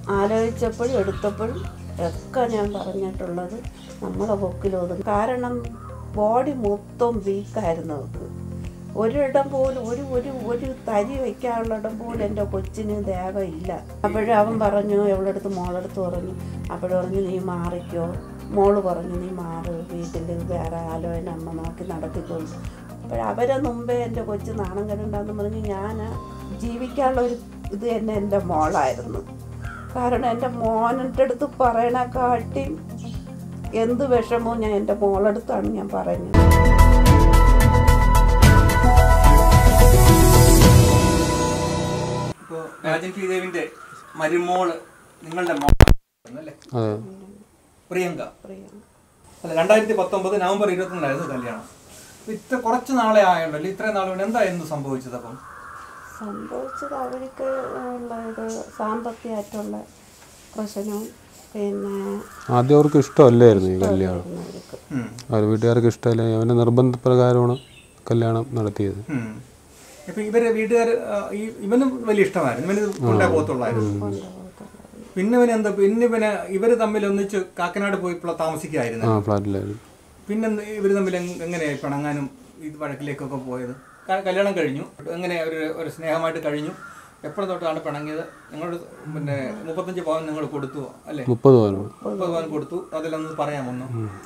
ആലോചിച്ചപ്പോഴും എടുത്തപ്പോഴും ഒക്കെ ഞാൻ പറഞ്ഞിട്ടുള്ളത് നമ്മളെ പൊക്കിലൊതുങ്ങും കാരണം ബോഡി മൊത്തം വീക്കായിരുന്നു അവൾക്ക് ഒരിടം പോലും ഒരു ഒരു ഒരു തരി വെക്കാനുള്ളിടം പോലും എൻ്റെ കൊച്ചിന് ദേഹം ഇല്ല അപ്പോഴും അവൻ പറഞ്ഞു എവളെടുത്ത് മോളെടുത്ത് പറഞ്ഞു അപ്പോഴും പറഞ്ഞു നീ മാറിക്കോ മോള് പറഞ്ഞു നീ മാറ് വീട്ടിൽ വേറെ ആലോചന അമ്മ നോക്കി നടത്തിക്കൊള്ളു അപ്പോൾ അവരെ മുമ്പേ എൻ്റെ കൊച്ച് നാണം കെടണ്ടെന്ന് പറഞ്ഞ് ഞാൻ ജീവിക്കാനുള്ള ഒരു ഇത് തന്നെ എൻ്റെ മോളായിരുന്നു കാരണം എൻ്റെ മോനിൻ്റെ അടുത്ത് പറയണക്കാട്ടി എന്ത് വിഷമവും ഞാൻ എൻ്റെ മോളടുത്താണ് ഞാൻ പറഞ്ഞത് ഇപ്പോൾ രാജൻ പി ദേവിന്റെ മരുമോള് നിങ്ങളുടെ മോൾ അല്ലേ അതെ പ്രിയങ്ക പ്രിയം അല്ല രണ്ടായിരത്തി പത്തൊമ്പത് നവംബർ ഇരുപത്തിരണ്ടായിരുന്നു കല്യാണം അപ്പൊ ഇത്ര കുറച്ച് നാളെ ആയല്ലോ ഇത്രയും നാൾ കൊണ്ട് എന്തായിരുന്നു സംഭവിച്ചത് അപ്പം സംഭവിച്ചത് അവർക്ക് ഉള്ള ഇത് സാമ്പത്തികമായിട്ടുള്ള പ്രശ്നവും പിന്നെ ആദ്യം അവർക്ക് ഇഷ്ടമല്ലായിരുന്നു ഈ കല്യാണം അവർക്ക് ഉം. അവർ വീട്ടുകാർക്ക് ഇഷ്ടമല്ല അവൻ്റെ നിർബന്ധപ്രകാരമാണ് കല്യാണം നടത്തിയത് ഉം. ഇപ്പൊ ഇവര് വീട്ടുകാർ ഈ ഇവനും വലിയ ഇഷ്ടമായിരുന്നു ഇവന് കൊണ്ടേ പോകത്തുള്ളായിരുന്നു പിന്നെ ഇവന് എന്താ പിന്നെ ഇവന് ഇവര് തമ്മിൽ ഒന്നിച്ച് കാക്കനാട് പോയി ഇപ്പോൾ താമസിക്കായിരുന്നു ആ ഫ്ലാറ്റിലായിരുന്നു പിന്നെ എന്ത് ഇവര് തമ്മിൽ എങ്- എങ്ങനെയായി പിണങ്ങാനും ഇത് വഴക്കിലേക്കൊക്കെ പോയത് ക- കല്യാണം കഴിഞ്ഞു എങ്ങനെ ഒരു ഒരു സ്നേഹമായിട്ട് കഴിഞ്ഞു എപ്പോഴും തൊട്ടാണ് പിണങ്ങിയത് നിങ്ങളോട് പിന്നെ മുപ്പത്തഞ്ച് പവൻ നിങ്ങൾ കൊടുത്തു അല്ലേ മുപ്പത് പവനാണ് മുപ്പത് പവൻ കൊടുത്തു അതിലൊന്ന് പറയാമൊന്ന്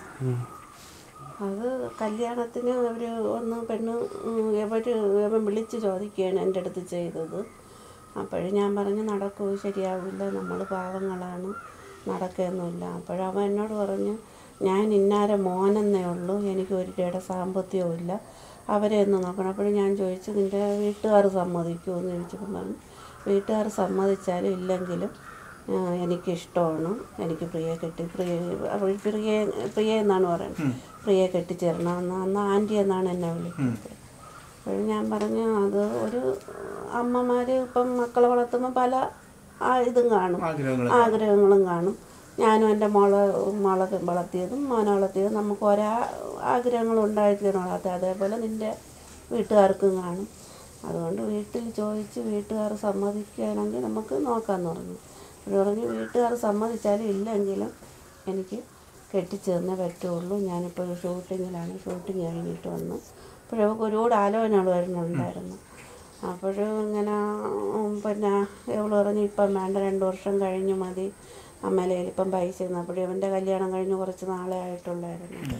അത് കല്യാണത്തിന് അവർ ഒന്ന് പെണ്ണ് എവർ ഇവൻ വിളിച്ച് ചോദിക്കുകയാണ് എൻ്റെ അടുത്ത് ചെയ്തത് അപ്പോഴും ഞാൻ പറഞ്ഞു നടക്കൂ ശരിയാവില്ല നമ്മൾ പാവങ്ങളാണ് നടക്കുകയൊന്നുമില്ല അപ്പോഴവൻ എന്നോട് പറഞ്ഞു ഞാൻ ഇന്നാരെ മോനെന്നേ ഉള്ളൂ എനിക്ക് ഒരു രൂപയുടെ സാമ്പത്തികവും ഇല്ല അവരെ ഒന്ന് നോക്കണം അപ്പോഴും ഞാൻ ചോദിച്ചു നിൻ്റെ വീട്ടുകാർ സമ്മതിക്കുമോ എന്ന് ചോദിച്ചപ്പോൾ പറഞ്ഞു വീട്ടുകാർ സമ്മതിച്ചാലും ഇല്ലെങ്കിലും ആ, എനിക്കിഷ്ടമാണ് എനിക്ക് പ്രിയെ കെട്ടി പ്രിയ അവർ പ്രിയ പ്രിയ എന്നാണ് പറയുന്നത് പ്രിയെ കെട്ടിച്ചേരണമെന്ന് അന്ന് ആൻറ്റി എന്നാണ് എന്നെ വിളിക്കുന്നത് അപ്പോൾ ഞാൻ പറഞ്ഞു അത് ഒരു അമ്മമാർ ഇപ്പം മക്കളെ വളർത്തുമ്പോൾ പല ആ ഇതും കാണും ആഗ്രഹങ്ങൾ ആഗ്രഹങ്ങളും കാണും ഞാനും എൻ്റെ മോളെ മോളെ വളർത്തിയതും മോനെ വളർത്തിയതും നമുക്ക് ഒരാ ആഗ്രഹങ്ങളും ഉണ്ടായിരിക്കണം വളർത്തി അതേപോലെ നിൻ്റെ വീട്ടുകാർക്കും കാണും അതുകൊണ്ട് വീട്ടിൽ ചോദിച്ച് വീട്ടുകാർ സമ്മതിക്കുകയാണെങ്കിൽ നമുക്ക് നോക്കാമെന്ന് പറഞ്ഞു അവർ പറഞ്ഞു വീട്ടുകാർ സമ്മതിച്ചാലും ഇല്ലെങ്കിലും എനിക്ക് കെട്ടിച്ചേർന്നേ പറ്റുള്ളൂ ഞാനിപ്പോൾ ഷൂട്ടിങ്ങിലാണ് ഷൂട്ടിങ് കഴിഞ്ഞിട്ട് വന്നു അപ്പോഴവർക്ക് ഒരുപാട് ആലോചനകൾ വരുന്നുണ്ടായിരുന്നു അപ്പോഴും ഇങ്ങനെ ഉം, പിന്നെ ഇവള് പറഞ്ഞു ഇപ്പം വേണ്ട രണ്ട് വർഷം കഴിഞ്ഞ് മതി അമ്മയിലെ ഇപ്പം പൈസ അപ്പോഴും ഇവൻ്റെ കല്യാണം കഴിഞ്ഞ് കുറച്ച് നാളെ ആയിട്ടുള്ളായിരുന്നു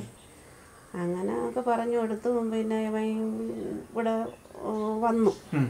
അങ്ങനെ ഒക്കെ പറഞ്ഞു കൊടുത്തു പിന്നെ ഇവൻ ഇവിടെ ഉം, വന്നു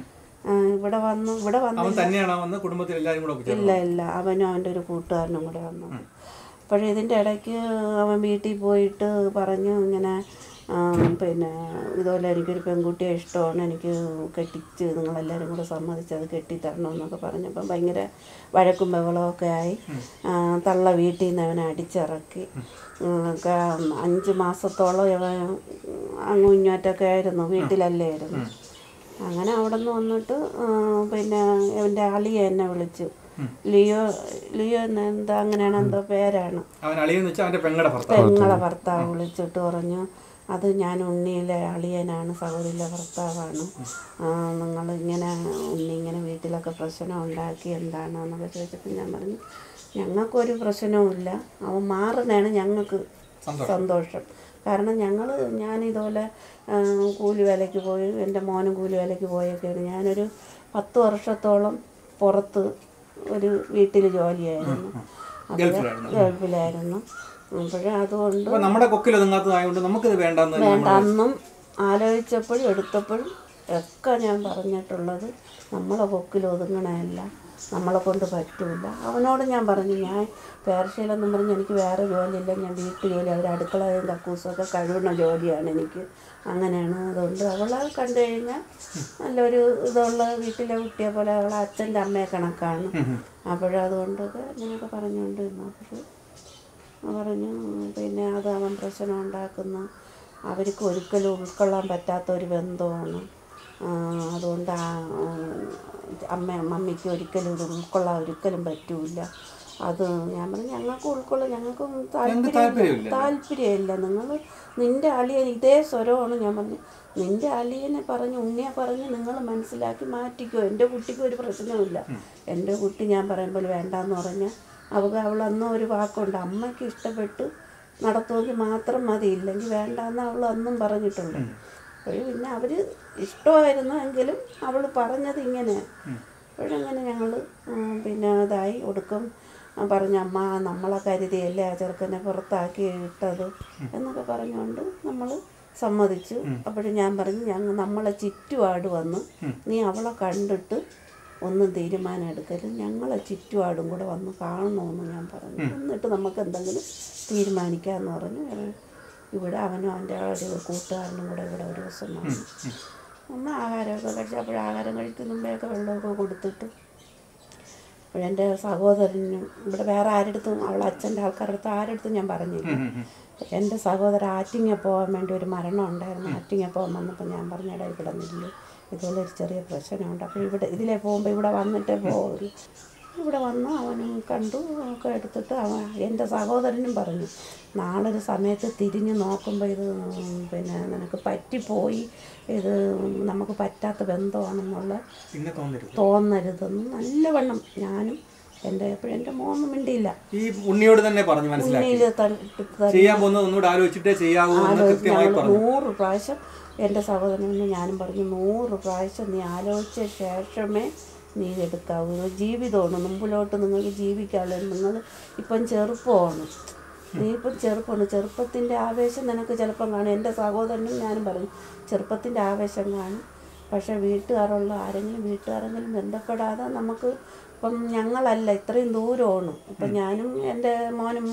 ആ, ഇവിടെ വന്നു ഇവിടെ വന്നു അവൻ തന്നെയാണ് വന്ന് കുടുംബത്തിൽ എല്ലാവരും കൂടെ ഒക്കെ ചേർന്ന് ഇല്ല ഇല്ല അവനും അവൻ്റെ ഒരു കൂട്ടുകാരനും കൂടെ വന്നു അപ്പോഴേ ഇതിൻ്റെ ഇടയ്ക്ക് അവൻ വീട്ടിൽ പോയിട്ട് പറഞ്ഞു ഇങ്ങനെ ആ, പിന്നെ ഇതുപോലെ എനിക്കൊരു പെൺകുട്ടിയെ ഇഷ്ടമാണ് എനിക്ക് കെട്ടിച്ച് നിങ്ങളെല്ലാവരും കൂടെ സമ്മതിച്ച് അത് കെട്ടിത്തരണമെന്നൊക്കെ പറഞ്ഞപ്പം ഭയങ്കര വഴക്കും ബഹളമൊക്കെ ആയി ആ, തള്ള വീട്ടിൽ നിന്ന് അവനെ അടിച്ചിറക്കി ഉം, ഒക്കെ അഞ്ച് മാസത്തോളം ഇവൻ അങ്ങും ഇങ്ങോട്ടൊക്കെ ആയിരുന്നു വീട്ടിലല്ലായിരുന്നു അങ്ങനെ അവിടെ നിന്ന് വന്നിട്ട് ആ, പിന്നെ എൻ്റെ അളിയ എന്നെ വിളിച്ചു ലിയോ ലിയോ എന്ന് എന്താ അങ്ങനെയാണ് എന്തോ പേരാണ് അവൻ അളിയെന്ന് വെച്ചാൽ അവന്റെ പെങ്ങളുടെ ഭർത്താവ് പെങ്ങളെ ഭർത്താവ് വിളിച്ചിട്ട് പറഞ്ഞു അത് ഞാൻ ഉണ്ണിയിലെ അളിയനാണ് സഹോദരിയിലെ ഭർത്താവാണ് നിങ്ങൾ ഇങ്ങനെ ഉണ്ണി ഇങ്ങനെ വീട്ടിലൊക്കെ പ്രശ്നം ഉണ്ടാക്കി എന്താണ് എന്നൊക്കെ ചോദിച്ചപ്പോൾ ഞാൻ പറഞ്ഞു ഞങ്ങൾക്കൊരു പ്രശ്നവുമില്ല അവൻ മാറുന്നതാണ് ഞങ്ങൾക്ക് സന്തോഷം കാരണം ഞങ്ങൾ ഞാനിതുപോലെ ആ, കൂലി വേലയ്ക്ക് പോയി എൻ്റെ മോനും കൂലി വേലയ്ക്ക് പോയൊക്കെയാണ് ഞാനൊരു പത്ത് വർഷത്തോളം പുറത്ത് ഒരു വീട്ടിൽ ജോലിയായിരുന്നു അപ്പോൾ ഗൾഫിലായിരുന്നു. ഗൾഫിലായിരുന്നു അപ്പോഴേ അതുകൊണ്ട് അപ്പൊ നമ്മുടെ കൊക്കിൽ ഒതുങ്ങാത്തതായതുകൊണ്ട് നമുക്കിത് വേണ്ടെന്ന് വേണ്ട അന്നും ആലോചിച്ചപ്പോഴും എടുത്തപ്പോഴും ഒക്കെ ഞാൻ പറഞ്ഞിട്ടുള്ളത് നമ്മളെ കൊക്കിൽ ഒതുങ്ങണമല്ല നമ്മളെ കൊണ്ട് പറ്റൂല അവനോട് ഞാൻ പറഞ്ഞു ഞാൻ പേർഷ്യയിലെന്നും പറഞ്ഞ് എനിക്ക് വേറെ ജോലിയില്ല ഞാൻ വീട്ടു ജോലി അവർ അടുക്കളയും കക്കൂസും ഒക്കെ കഴുകുന്ന ജോലിയാണ് എനിക്ക് അങ്ങനെയാണ് അതുകൊണ്ട് അവളെ കണ്ടു കഴിഞ്ഞാൽ നല്ലൊരു ഇതുള്ള വീട്ടിലെ കുട്ടിയെ പോലെ അവളെ അച്ഛൻ്റെ അമ്മയെ കണക്കാണ് അപ്പോഴതുകൊണ്ടൊക്കെ അങ്ങനെയൊക്കെ പറഞ്ഞുകൊണ്ടിരുന്നു അപ്പോൾ പറഞ്ഞു പിന്നെ അത് അവൻ പ്രശ്നം ഉണ്ടാക്കുന്നു അവർക്ക് ഒരിക്കലും ഉൾക്കൊള്ളാൻ പറ്റാത്ത ഒരു ബന്ധമാണ് ആ, അതുകൊണ്ട് ആ, ഉം, അമ്മ മമ്മിക്ക് ഒരിക്കലും ഇത് ഉൾക്കൊള്ളാൻ ഒരിക്കലും പറ്റൂല അത് ഞാൻ പറഞ്ഞു ഞങ്ങൾക്ക് ഉൾക്കൊള്ളാം ഞങ്ങൾക്കും താല്പര്യമില്ല. താല്പര്യം താല്പര്യമില്ല നിങ്ങൾ നിൻ്റെ അളിയൻ ഇതേ സ്വരമാണ് ഞാൻ പറഞ്ഞു നിൻ്റെ അളിയനെ പറഞ്ഞ് ഉണ്ണിയെ പറഞ്ഞ് നിങ്ങൾ മനസ്സിലാക്കി മാറ്റിക്കോ എൻ്റെ കുട്ടിക്ക് ഒരു പ്രശ്നവുമില്ല എൻ്റെ കുട്ടി ഞാൻ പറയുമ്പോൾ വേണ്ടാന്ന് പറഞ്ഞാൽ അവൾക്ക് അവൾ അന്നും ഒരു വാക്കുണ്ട് അമ്മയ്ക്ക് ഇഷ്ടപ്പെട്ട് നടത്തുമെങ്കിൽ മാത്രം മതി ഇല്ലെങ്കിൽ വേണ്ടാന്ന് അവൾ അന്നും പറഞ്ഞിട്ടുണ്ട് അപ്പോഴും പിന്നെ അവർ ഇഷ്ടമായിരുന്നു എങ്കിലും അവൾ പറഞ്ഞത് ഇങ്ങനെ അപ്പോഴങ്ങനെ ഞങ്ങൾ പിന്നെ ഇതായി ഒടുക്കം ആ പറഞ്ഞ അമ്മ നമ്മളെ കരുതിയല്ലേ ആ ചെറുക്കനെ പുറത്താക്കി ഇട്ടത് എന്നൊക്കെ പറഞ്ഞുകൊണ്ട് നമ്മൾ സമ്മതിച്ചു അപ്പോഴും ഞാൻ പറഞ്ഞു ഞങ്ങൾ നമ്മളെ ചുറ്റുപാട് വന്ന് നീ അവളെ കണ്ടിട്ട് ഒന്നും തീരുമാനം എടുക്കരുത് ഞങ്ങളെ ചുറ്റുപാടും കൂടെ വന്ന് കാണണമെന്ന് ഞാൻ പറഞ്ഞു എന്നിട്ട് നമുക്ക് എന്തെങ്കിലും തീരുമാനിക്കാമെന്ന് പറഞ്ഞു ഏ, ഇവിടെ അവനും അവൻ്റെ ഒരു കൂട്ടുകാരനും കൂടെ ഇവിടെ ഒരു ദിവസം വന്നു അമ്മ ആഹാരമൊക്കെ കഴിച്ച് അപ്പോൾ ആഹാരം കഴിക്കുന്ന മുമ്പേയൊക്കെ വെള്ളമൊക്കെ കൊടുത്തിട്ട് അപ്പോഴെൻ്റെ സഹോദരനും ഇവിടെ വേറെ ആരെടുത്തും അവളെ അച്ഛൻ്റെ ആൾക്കാരുടെ അടുത്ത് ആരെടുത്തും ഞാൻ പറഞ്ഞില്ല എൻ്റെ സഹോദരൻ ആറ്റിങ്ങ പോകാൻ വേണ്ടി ഒരു മരണം ഉണ്ടായിരുന്നു ആറ്റിങ്ങ പോകാൻ വന്നപ്പോൾ ഞാൻ പറഞ്ഞടാ ഇവിടെ നില്ല് ഇതുപോലെ ഒരു ചെറിയ പ്രശ്നമുണ്ട് അപ്പോൾ ഇവിടെ ഇതിലേ പോകുമ്പോൾ ഇവിടെ വന്നിട്ടേ പോകുള്ളൂ ഇവിടെ വന്ന് അവനും കണ്ടു ഒക്കെ എടുത്തിട്ട് അവൻ എൻ്റെ സഹോദരനും പറഞ്ഞു നാളെ ഒരു സമയത്ത് തിരിഞ്ഞ് നോക്കുമ്പോൾ ഇത് പിന്നെ നിനക്ക് പറ്റിപ്പോയി ഇത് നമുക്ക് പറ്റാത്ത ബന്ധമാണെന്നുള്ള പിന്നെ തോന്നരുത് തോന്നരുതെന്ന് നല്ലവണ്ണം ഞാനും എൻ്റെ എപ്പോഴും എൻ്റെ മോന്നും മിണ്ടിയില്ല ഈ ഉണ്ണിയോട് തന്നെ പറഞ്ഞു മനസ്സിലാക്കി ഉണ്ണിയിൽ തട്ടി ചെയ്യാൻ പോകുന്നത് ഒന്നുകൂടെ ആലോചിച്ചിട്ടേ ചെയ്യാവൂ എന്ന് കൃത്യമായി ഞങ്ങൾ പറഞ്ഞു നൂറ് പ്രാവശ്യം എൻ്റെ സഹോദരനും ഞാനും പറഞ്ഞു നൂറ് പ്രാവശ്യം നീ ആലോചിച്ച ശേഷമേ നീ എടുക്കാവൂ ഇത് ജീവിതമാണ് മുമ്പിലോട്ട് നിങ്ങൾക്ക് ജീവിക്കാമല്ലോ നിങ്ങൾ ഇപ്പം ചെറുപ്പമാണ് നീ ഇപ്പം ചെറുപ്പമാണ് ചെറുപ്പത്തിൻ്റെ ആവേശം നിനക്ക് ചിലപ്പം കാണും എൻ്റെ സഹോദരനും ഞാനും പറഞ്ഞു ചെറുപ്പത്തിൻ്റെ ആവേശം കാണും പക്ഷേ വീട്ടുകാരുള്ള ആരെങ്കിലും വീട്ടുകാരെങ്കിലും ബന്ധപ്പെടാതെ നമുക്ക് ഇപ്പം ഞങ്ങളല്ല ഇത്രയും ദൂരമാണ് ഇപ്പം ഞാനും എൻ്റെ മോനും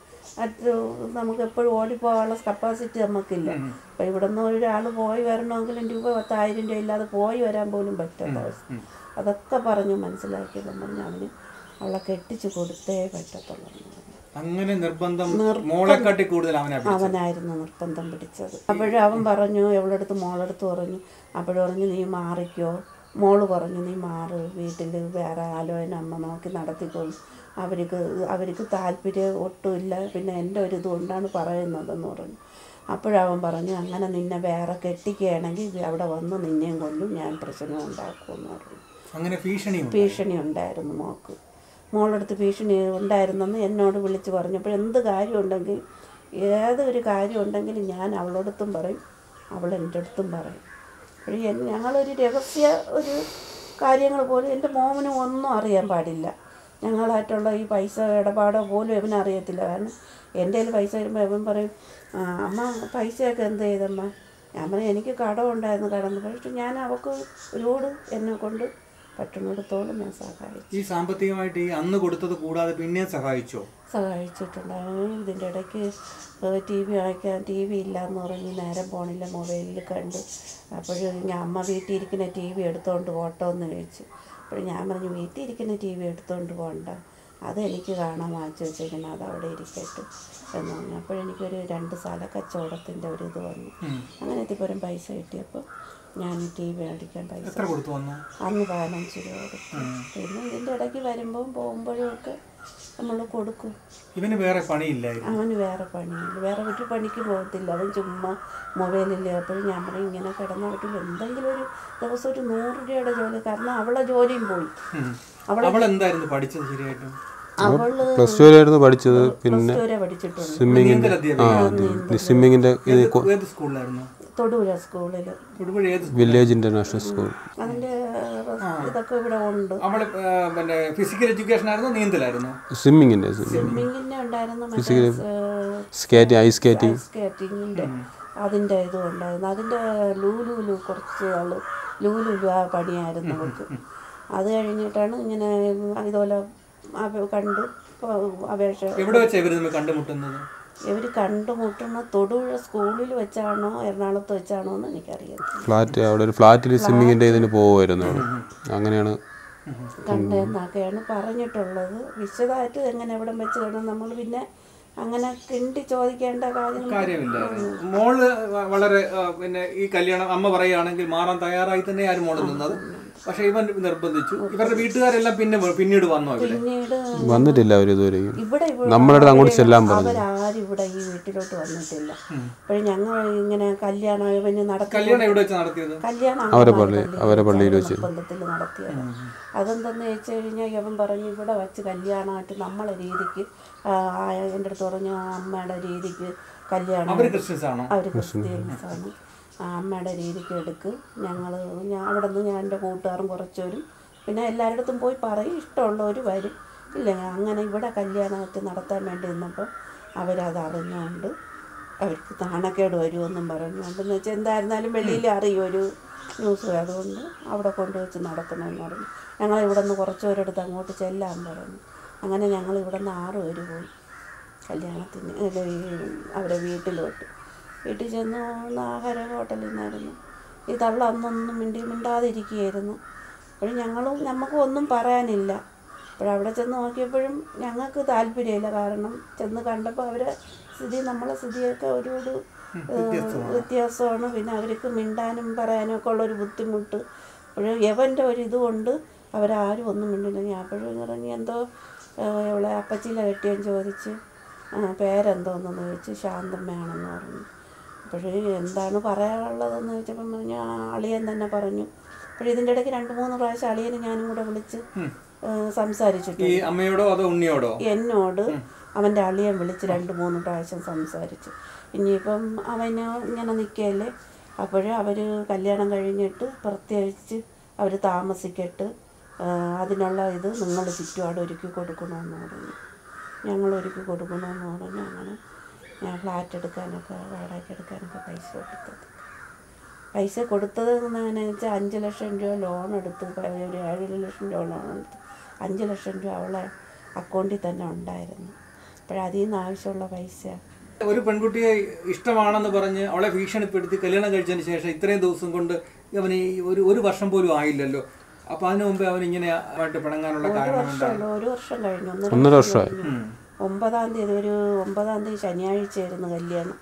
അത് നമുക്ക് എപ്പോഴും ഓടിപ്പോകാനുള്ള കപ്പാസിറ്റി നമുക്കില്ല അപ്പം ഇവിടെ നിന്ന് ഒരാൾ പോയി വരണമെങ്കിലും രൂപ പത്തായിരം രൂപ ഇല്ലാതെ പോയി വരാൻ പോലും പറ്റാത്ത അവസ്ഥ അതൊക്കെ പറഞ്ഞു മനസ്സിലാക്കിയപ്പം പറഞ്ഞു അവന് അവളെ കെട്ടിച്ച് കൊടുത്തേ പറ്റത്തുള്ളൂ എന്ന് പറഞ്ഞു. അങ്ങനെ നിർബന്ധം മോളെക്കാട്ടി കൂടുതൽ അവനെ അഭിനയിച്ചു. അവനായിരുന്നു നിർബന്ധം പിടിച്ചത് അപ്പോഴും അവൻ പറഞ്ഞു എവളെടുത്ത് മോളെടുത്ത് പറഞ്ഞു അപ്പോഴും പറഞ്ഞു നീ മാറിക്കോ മോള് പറഞ്ഞു നീ മാറ് വീട്ടിൽ വേറെ ആലോചന അമ്മ നോക്കി നടത്തിക്കോളും അവർക്ക് അവർക്ക് താല്പര്യം ഒട്ടുമില്ല പിന്നെ എൻ്റെ ഒരു ഇതുകൊണ്ടാണ് പറയുന്നതെന്ന് പറഞ്ഞു അപ്പോഴവൻ പറഞ്ഞു അങ്ങനെ നിന്നെ വേറെ കെട്ടിക്കുകയാണെങ്കിൽ അവിടെ വന്ന് നിന്നെയും കൊല്ലും ഞാൻ പ്രശ്നം ഉണ്ടാക്കുമെന്ന് പറഞ്ഞു അങ്ങനെ ഭീഷണിയും ഭീഷണി ഉണ്ടായിരുന്നു മോൾക്ക് മോളടുത്ത് ഭീഷണി ഉണ്ടായിരുന്നെന്ന് എന്നോട് വിളിച്ച് പറഞ്ഞപ്പോൾ എന്ത് കാര്യമുണ്ടെങ്കിൽ ഏതൊരു കാര്യം ഉണ്ടെങ്കിലും ഞാൻ അവളോടത്തും പറയും അവൾ എൻ്റെ അടുത്തും പറയും അപ്പോൾ എൻ- ഞങ്ങളൊരു രഹസ്യ ഒരു കാര്യങ്ങൾ പോലും എൻ്റെ മോമനും ഒന്നും അറിയാൻ പാടില്ല ഞങ്ങളായിട്ടുള്ള ഈ പൈസ ഇടപാടോ പോലും ഇവന് അറിയത്തില്ല കാരണം എൻ്റെ കയ്യിൽ പൈസ വരുമ്പോൾ ഇവൻ പറയും "ആ, അമ്മ പൈസയൊക്കെ എന്ത് ചെയ്തമ്മ ഞാൻ പറയും എനിക്ക് കടം ഉണ്ടായിരുന്നു കടന്നു പക്ഷെ ഞാൻ അവൾക്ക് ഒരുപാട് എന്നെ കൊണ്ട് പറ്റുന്നിടത്തോളം ഞാൻ സഹായിച്ചു ഈ സാമ്പത്തികമായിട്ട് ഈ അന്ന് കൊടുത്തത് കൂടാതെ പിന്നെയും സഹായിച്ചോ സഹായിച്ചിട്ടുണ്ടായിരുന്നു ഇതിൻ്റെ ഇടയ്ക്ക് ടി വി വാങ്ങിക്കാൻ ടി വി ഇല്ലയെന്ന് പറഞ്ഞ് നേരം പോണില്ല മൊബൈലിൽ കണ്ട് അപ്പോഴും ഞാൻ അമ്മ വീട്ടിൽ ഇരിക്കുന്ന ടി വി എടുത്തുകൊണ്ട് പോട്ടോ എന്ന് ചോദിച്ചു അപ്പോൾ ഞാൻ പറഞ്ഞു വീട്ടിൽ ഇരിക്കുന്ന ടി വി എടുത്തുകൊണ്ട് പോകണ്ട അതെനിക്ക് കാണാൻ വാങ്ങിച്ചു വെച്ചേക്കണം അത് അവിടെ ഇരിക്കട്ടെ എന്ന് പറഞ്ഞു അപ്പോഴെനിക്കൊരു രണ്ട് സ്ഥല കച്ചവടത്തിൻ്റെ ഒരു ഇത് വന്നു അങ്ങനെ എത്തിപ്പോലും പൈസ കിട്ടിയപ്പോൾ ഞാൻ ടി വി മേടിക്കാൻ പൈസ എത്ര കൊടുത്തു വന്നു അന്ന് പതിനഞ്ച് രൂപ കൊടുത്തു പിന്നെ ഇതിൻ്റെ ഇടയ്ക്ക് വരുമ്പം പോകുമ്പോഴും ഒക്കെ നമ്മൾ കൊടുക്കും ഇവന് വേറെ പണിയില്ലായിരുന്നു അവന് വേറെ പണിയില്ല വേറെ ഒരു പണിക്ക് പോകത്തില്ല അവൻ ചുമ്മാ മൊബൈലിൽ അപ്പോഴും ഞാൻ പറയും ഇങ്ങനെ കിടന്ന വീട്ടിൽ എന്തെങ്കിലും ഒരു ദിവസം ഒരു നൂറ് രൂപയുടെ ജോലി കാരണം അവളെ ജോലിയും പോയി ഉം. അവളെ അവൾ എന്തായിരുന്നു പഠിച്ചത് ശരിയായിട്ടും അവള് പ്ലസ് ടു വരെയായിരുന്നു പഠിച്ചത് പിന്നെ പ്ലസ് ടു വരെ പഠിച്ചിട്ടുണ്ട് സ്വിമ്മിങ്ങിൻ്റെ ആ സ്വിമ്മിങ്ങിൻ്റെ ഇത് ഏത് ഏത് സ്കൂളിലായിരുന്നു തൊടുപുഴ സ്കൂളിൽ തൊടുപുഴ ഏത് സ്കൂൾ വില്ലേജ് ഇൻ്റർനാഷണൽ സ്കൂൾ അതിൻ്റെ ഇതൊക്കെ ഇവിടെ ഉണ്ട് അവള് ആ, പിന്നെ ഫിസിക്കൽ എഡ്യൂക്കേഷൻ ആയിരുന്നു നീന്തലായിരുന്നു സ്വിമ്മിങ്ങിൻ്റെ സ്വിമ്മിങ് സ്വിമ്മിങ്ങിൻ്റെ ഉണ്ടായിരുന്നു മറ്റേ സ്കേറ്റിംഗ് ഐസ് സ്കേറ്റിംഗ് സ്കേറ്റിങ്ങിൻ്റെ അതിൻ്റെ ഇതും ഉണ്ടായിരുന്നു അതിൻ്റെ ലൂലുലു കുറച്ച് ആൾ ലൂലുലു ആ പണിയായിരുന്നു അവർക്ക് അത് കഴിഞ്ഞിട്ടാണ് ഇങ്ങനെ ഇതുപോലെ അപ- കണ്ട് പ- അപേക്ഷ എവിടെ വെച്ചാ ഇവര് തമ്മിൽ കണ്ടുമുട്ടുന്നത് ഇവർ കണ്ടുമുട്ടുന്ന തൊടുപുഴ സ്കൂളിൽ വെച്ചാണോ എറണാകുളത്ത് വെച്ചാണോ എന്ന് എനിക്കറിയത്തില്ല ഫ്ലാറ്റ് അവിടെ ഒരു ഫ്ലാറ്റിൽ സ്വിമ്മിങ്ങിൻ്റെ ഇതിന് പോകുമായിരുന്നു അവിടെ അങ്ങനെയാണ് കണ്ടെന്നൊക്കെയാണ് പറഞ്ഞിട്ടുള്ളത് വിശദമായിട്ട് എങ്ങനെ എവിടെ വെച്ച് കണ്ടു നമ്മൾ പിന്നെ അങ്ങനെ കിണ്ടി ചോദിക്കേണ്ട കാര്യം കാര്യമില്ലായിരുന്നു മോള് വ- വളരെ ആ, പിന്നെ ഈ കല്യാണം അമ്മ പറയുകയാണെങ്കിൽ മാറാൻ തയ്യാറായി തന്നെ ആരും മോള് നിന്നത് പക്ഷെ ഇവൻ നിർബന്ധിച്ചു ഇവരുടെ വീട്ടുകാരെല്ലാം പിന്നെ വ- പിന്നീട് വന്നോ ഇവിടെ പിന്നീട് വന്നിട്ടില്ല അവർ ഇതുവരെയും ഇവിടെ ഇവിടെ നമ്മുടെ അടുത്ത് അങ്ങോട്ട് ചെല്ലാൻ പറഞ്ഞു അവരാരും ഇവിടെ ഈ വീട്ടിലോട്ട് വന്നിട്ടില്ല അപ്പോഴും ഞങ്ങൾ ഇങ്ങനെ കല്യാണം ഇവന് നടത്തി കല്യാണം എവിടെ വെച്ച് നടത്തിയത് കല്യാണം അവരെ അങ്കമാലി പള്ളി അവരെ പള്ളിയിൽ വെച്ച് നിർബന്ധത്തിൽ നടത്തിയത് അതെന്തെന്ന് വെച്ച് കഴിഞ്ഞാൽ ഇവൻ പറഞ്ഞു ഇവിടെ വെച്ച് കല്യാണമായിട്ട് നമ്മളെ രീതിക്ക് ആ, ആ, എൻ്റെ അടുത്ത് പറഞ്ഞു അമ്മയുടെ രീതിക്ക് കല്യാണം അവര് ക്രിസ്ത്യൻസ് ആണോ അവർ ക്രിസ്ത്യൻസാണ് ആ അമ്മയുടെ രീതിക്ക് എടുക്ക് ഞങ്ങൾ ഞാൻ അവിടെ നിന്ന് ഞാൻ എൻ്റെ കൂട്ടുകാരും കുറച്ചവരും പിന്നെ എല്ലാവരുടെ പോയി പറയും ഇഷ്ടമുള്ളവർ വരും ഇല്ല അങ്ങനെ ഇവിടെ കല്യാണമൊക്കെ നടത്താൻ വേണ്ടി നിന്നപ്പോൾ അവരത് അറിഞ്ഞുകൊണ്ട് അവർക്ക് നാണക്കേട് വരുമെന്നും പറഞ്ഞുകൊണ്ടെന്ന് വെച്ചാൽ എന്തായിരുന്നാലും വെളിയിൽ അറിയും ഒരു ന്യൂസ് അതുകൊണ്ട് അവിടെ കൊണ്ടുവച്ച് നടത്തണമെന്ന് പറഞ്ഞു ഞങ്ങൾ ഇവിടെ നിന്ന് കുറച്ച് പേരെടുത്ത് അങ്ങോട്ട് ചെല്ലാൻ പറഞ്ഞു അങ്ങനെ ഞങ്ങൾ ഇവിടെ നിന്ന് ആറ് പേര് പോയി കല്യാണത്തിന് ഇത് ഈ അവരെ വീട്ടിലോട്ട് വീട്ടിൽ ചെന്ന് ഒന്ന് ആഹാരം ഹോട്ടലിൽ നിന്നായിരുന്നു ഈ തള്ള അന്നൊന്നും മിണ്ടി മിണ്ടാതിരിക്കുകയായിരുന്നു അപ്പോഴും ഞങ്ങളും നമുക്കും ഒന്നും പറയാനില്ല അപ്പോഴവിടെ ചെന്ന് നോക്കിയപ്പോഴും ഞങ്ങൾക്ക് താല്പര്യമില്ല കാരണം ചെന്ന് കണ്ടപ്പോൾ അവരെ സ്ഥിതി നമ്മളെ സ്ഥിതിയൊക്കെ ഒരു ഒരു ഏഹ്, വ്യത്യാസമാണ് പിന്നെ അവർക്ക് മിണ്ടാനും പറയാനും ഒക്കെ ഉള്ളൊരു ബുദ്ധിമുട്ട് അപ്പോഴും യവൻ്റെ ഒരു ഇതുകൊണ്ട് അവരാരും ഒന്നും മിണ്ടില്ല ഞാൻ അപ്പോഴും പറഞ്ഞു എന്തോ ഏഹ്, ഇവളെ അപ്പച്ചിയിലെ കെട്ടിയെന്ന് ചോദിച്ച് ആ, പേരെന്തോന്നെന്ന് ചോദിച്ചു ശാന്തമ്മയാണെന്ന് പറഞ്ഞു അപ്പോഴേ എന്താണ് പറയാനുള്ളതെന്ന് ചോദിച്ചപ്പം പറഞ്ഞു ആ അളിയൻ തന്നെ പറഞ്ഞു അപ്പോൾ ഇതിൻ്റെ ഇടയ്ക്ക് രണ്ട് മൂന്ന് പ്രാവശ്യം അളിയനെ ഞാനും കൂടെ വിളിച്ച് ഏഹ്, സംസാരിച്ചിട്ടുണ്ട് ഈ അമ്മയോടോ അതോ ഉണ്ണിയോടോ എന്നോട് അവൻ്റെ അളിയൻ വിളിച്ച് രണ്ട് മൂന്ന് പ്രാവശ്യം സംസാരിച്ചു ഇനിയിപ്പം അവന് ഇങ്ങനെ നിൽക്കല്ലേ അപ്പോൾ അവർ കല്യാണം കഴിഞ്ഞിട്ട് പ്രത്യേകിച്ച് അവർ താമസിക്കട്ട് ആ, അതിനുള്ള ഇത് നിങ്ങൾ ചുറ്റുപാട് ഒരുക്കി കൊടുക്കണമെന്ന് പറഞ്ഞു ഞങ്ങൾ ഒരുക്കി കൊടുക്കണമെന്ന് പറഞ്ഞു അങ്ങനെ ഞാൻ ഫ്ലാറ്റ് എടുക്കാനൊക്കെ വാടകയ്ക്ക് എടുക്കാനൊക്കെ പൈസ കൊടുത്തത് പൈസ കൊടുത്തത് എങ്ങനെ വെച്ചാൽ അഞ്ച് ലക്ഷം രൂപ ലോൺ എടുത്ത് പ- ഒരു ഏഴ് ലക്ഷം രൂപ ലോൺ എടുത്ത് അഞ്ച് ലക്ഷം രൂപ അവളെ അക്കൗണ്ടിൽ തന്നെ ഉണ്ടായിരുന്നു അപ്പോഴതിൽ നിന്ന് ആവശ്യമുള്ള പൈസ ഒരു പെൺകുട്ടിയെ ഇഷ്ടമാണെന്ന് പറഞ്ഞ് അവളെ ഭീഷണിപ്പെടുത്തി കല്യാണം കഴിച്ചതിന് ശേഷം ഇത്രയും ദിവസം കൊണ്ട് അവന് ഈ ഒരു ഒരു വർഷം പോലും ആയില്ലല്ലോ അപ്പൊ അതിനു മുമ്പേ അവൻ ഇങ്ങനെ ആയിട്ട് പിണങ്ങാനുള്ള ഒരു കാരണം എന്താണ് വർഷമല്ല ഒരു വർഷം കഴിഞ്ഞു ഒന്നര ഒന്നര വർഷം വർഷമായി. കഴിഞ്ഞു. ഒമ്പതാം തീയതി ഒരു ഒമ്പതാം തീയതി ശനിയാഴ്ചയായിരുന്നു കല്യാണം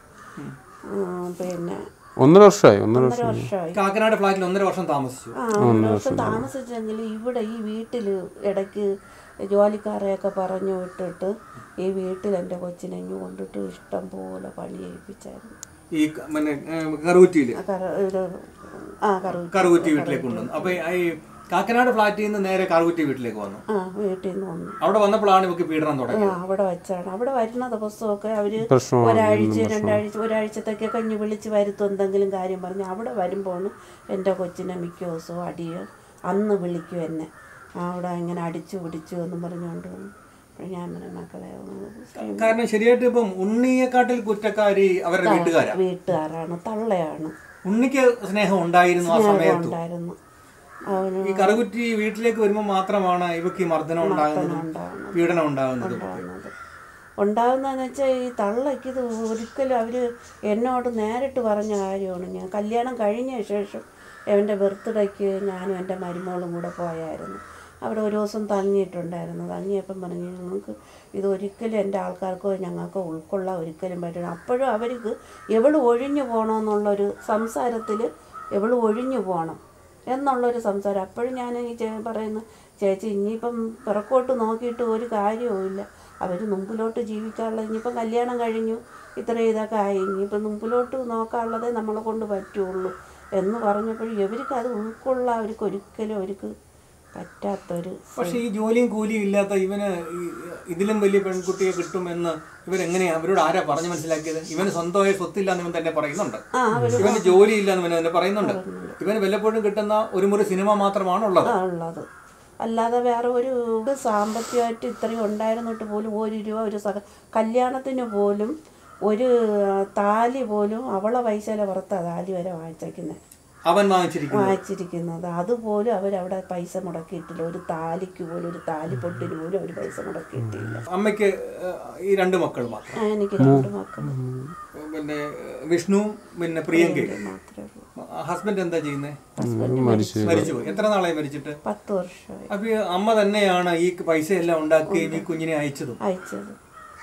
ഉം, പിന്നെ ഒന്നര വർഷമായി ഒന്നര ഒന്നര വർഷം വർഷമായി കാക്കനാട് ഫ്ലാറ്റിൽ ഒന്നര വർഷം താമസിച്ചു ആ ഒരു വർഷം താമസിച്ചെങ്കിൽ ഇവിടെ ഈ വീട്ടിൽ ഇടയ്ക്ക് ജോലിക്കാരെയൊക്കെ പറഞ്ഞു വിട്ടിട്ട് ഈ വീട്ടിൽ എൻ്റെ കൊച്ചിനെ ഇങ്ങ് കൊണ്ടിട്ട് ഇഷ്ടം പോലെ പണി ചെയ്യിപ്പിച്ചായിരുന്നു ഈ ക- പിന്നെ കറുകുറ്റിയില് ആ കറ ഒരു ആ കറു കറുകുറ്റി വീട്ടിലേക്ക് കൊണ്ടുവന്നു അപ്പൊ ഈ കാക്കനാട് ഫ്ലാറ്റിൽ നിന്ന് നേരെ കറുകുറ്റി വീട്ടിലേക്ക് വന്നു ആ വീട്ടിൽ നിന്ന് വന്നു അവിടെ വന്നപ്പോഴാണ് ഇവക്ക് പീഡനം ആ തുടങ്ങിയത് അവിടെ വെച്ചാണ് അവിടെ വരുന്ന ദിവസമൊക്കെ അവര് പ്രശ്നമാണ്, ഒരാഴ്ച രണ്ടാഴ്ച ഒരാഴ്ചത്തേക്കൊക്കെ ഇഞ്ഞ് വിളിച്ച് വരുത്തും എന്തെങ്കിലും കാര്യം പറഞ്ഞ് അവിടെ വരുമ്പോൾ എൻ്റെ കൊച്ചിനെ മിക്ക ദിവസവും അടിയും അന്ന് വിളിക്കും എന്നെ അവിടെ ഇങ്ങനെ അടിച്ചു പിടിച്ചു എന്ന് പറഞ്ഞുകൊണ്ട് വന്നു. അപ്പോൾ ഞാൻ പറഞ്ഞു മക്കളെ ഒന്ന് കാരണം ശരിയായിട്ട് ഇപ്പം ഉണ്ണിയെക്കാട്ടിൽ കുറ്റക്കാരി അവരുടെ വീട്ടുകാരാ വീട്ടുകാരാണ് തള്ളയാണ് ഉണ്ണിക്ക് സ്നേഹം ഉണ്ടായിരുന്നു ആ സമയത്ത് ഉണ്ടായിരുന്നു അവന് ഈ കറുകുറ്റി വീട്ടിലേക്ക് വരുമ്പോൾ മാത്രമാണ് ഇവക്ക് ഈ മർദ്ദനം ഉണ്ടാകുന്നതും ഉണ്ടാകുന്നത് പീഡനം ഉണ്ടാകുന്നതും ഉണ്ടാകുന്നത് ഉണ്ടാകുന്നതെന്ന് വെച്ചാൽ ഈ തള്ളയ്ക്ക് ഇത് ഒരിക്കലും അവർ എന്നോട് നേരിട്ട് പറഞ്ഞ കാര്യമാണ് ഞാൻ കല്യാണം കഴിഞ്ഞ ശേഷം എൻ്റെ ബർത്ത്ഡേക്ക് ഞാനും എൻ്റെ മരുമോളും കൂടെ പോയായിരുന്നു അവിടെ ഒരു ദിവസം തങ്ങിയിട്ടുണ്ടായിരുന്നു തങ്ങിയപ്പം പറഞ്ഞു ഞങ്ങൾക്ക് ഇത് ഒരിക്കലും എൻ്റെ ആൾക്കാർക്കോ ഞങ്ങൾക്കോ ഉൾക്കൊള്ളാൻ ഒരിക്കലും പറ്റണം അപ്പോഴും അവർക്ക് എവള് ഒഴിഞ്ഞു പോകണമെന്നുള്ളൊരു സംസാരത്തിൽ എവള് ഒഴിഞ്ഞു പോകണം എന്നുള്ളൊരു സംസാരം അപ്പോഴും ഞാൻ ഈ ചേ പറയുന്നു ചേച്ചി ഇനിയിപ്പം പിറക്കോട്ട് നോക്കിയിട്ട് ഒരു കാര്യവുമില്ല അവർ മുമ്പിലോട്ട് ജീവിക്കാനുള്ള ഇനിയിപ്പം കല്യാണം കഴിഞ്ഞു ഇത്ര ഇതൊക്കെ ആയി ഇനിയിപ്പം മുമ്പിലോട്ട് നോക്കാനുള്ളതേ നമ്മളെ കൊണ്ട് പറ്റുള്ളൂ എന്ന് പറഞ്ഞപ്പോഴും ഇവർക്ക് അത് ഉൾക്കൊള്ളാൻ അവർക്ക് ഒരിക്കലും അവർക്ക് പറ്റാത്തൊരു പക്ഷെ ഈ ജോലിയും കൂലിയും ഇല്ലാത്ത ഇവന് ഈ- ഇതിലും വലിയ പെൺകുട്ടിയെ കിട്ടുമെന്ന് ഇവരെങ്ങനെയാ അവരോട് ആരാ പറഞ്ഞു മനസ്സിലാക്കിയത് ഇവന് സ്വന്തമായി സ്വത്തില്ലാന്ന് ഇവൻ തന്നെ പറയുന്നുണ്ട് ആ അവർ ഇവന് ജോലി ഇല്ലാന്ന് ഇവൻ തന്നെ പറയുന്നുണ്ട് ഇവന് വല്ലപ്പോഴും കിട്ടുന്ന ഒരു മുറി സിനിമ മാത്രമാണ് ഉള്ളത് ഉള്ളത് അല്ലാതെ വേറെ ഒരു ഇത് സാമ്പത്തികമായിട്ട് ഇത്രയും ഉണ്ടായിരുന്നിട്ട് പോലും ഒരു രൂപ ഒരു സഹ കല്യാണത്തിന് പോലും ഒരു താലി പോലും അവളെ പൈസയിലെ പുറത്താ താലി വരെ വാങ്ങിച്ചേക്കുന്നത് അവൻ വാങ്ങിച്ചിരിക്കുന്നു വാങ്ങിച്ചിരിക്കുന്നത് അതുപോലും അവരവിടെ പൈസ മുടക്കിയിട്ടില്ല ഒരു താലിക്ക് പോലും ഒരു താലിപ്പൊട്ടിന് പോലും അവർ പൈസ മുടക്കിയിട്ടില്ല അമ്മയ്ക്ക് ഏഹ്, ഈ രണ്ട് മക്കൾ മാത്രം ആ, എനിക്ക് രണ്ട് മക്കൾ പിന്നെ വിഷ്ണുവും പിന്നെ പ്രിയങ്കയും മാത്രമേ ഉള്ളൂ ഹസ്ബൻഡ് എന്താ ചെയ്യുന്നത് ഹസ്ബൻഡ് മരിച്ചു മരിച്ചുപോയി എത്ര നാളായി മരിച്ചിട്ട് പത്ത് വർഷമായി അപ്പൊ ഈ അമ്മ തന്നെയാണ് ഈ പൈസ എല്ലാം ഉണ്ടാക്കുകയും ഈ കുഞ്ഞിനെ അയച്ചതും അയച്ചത്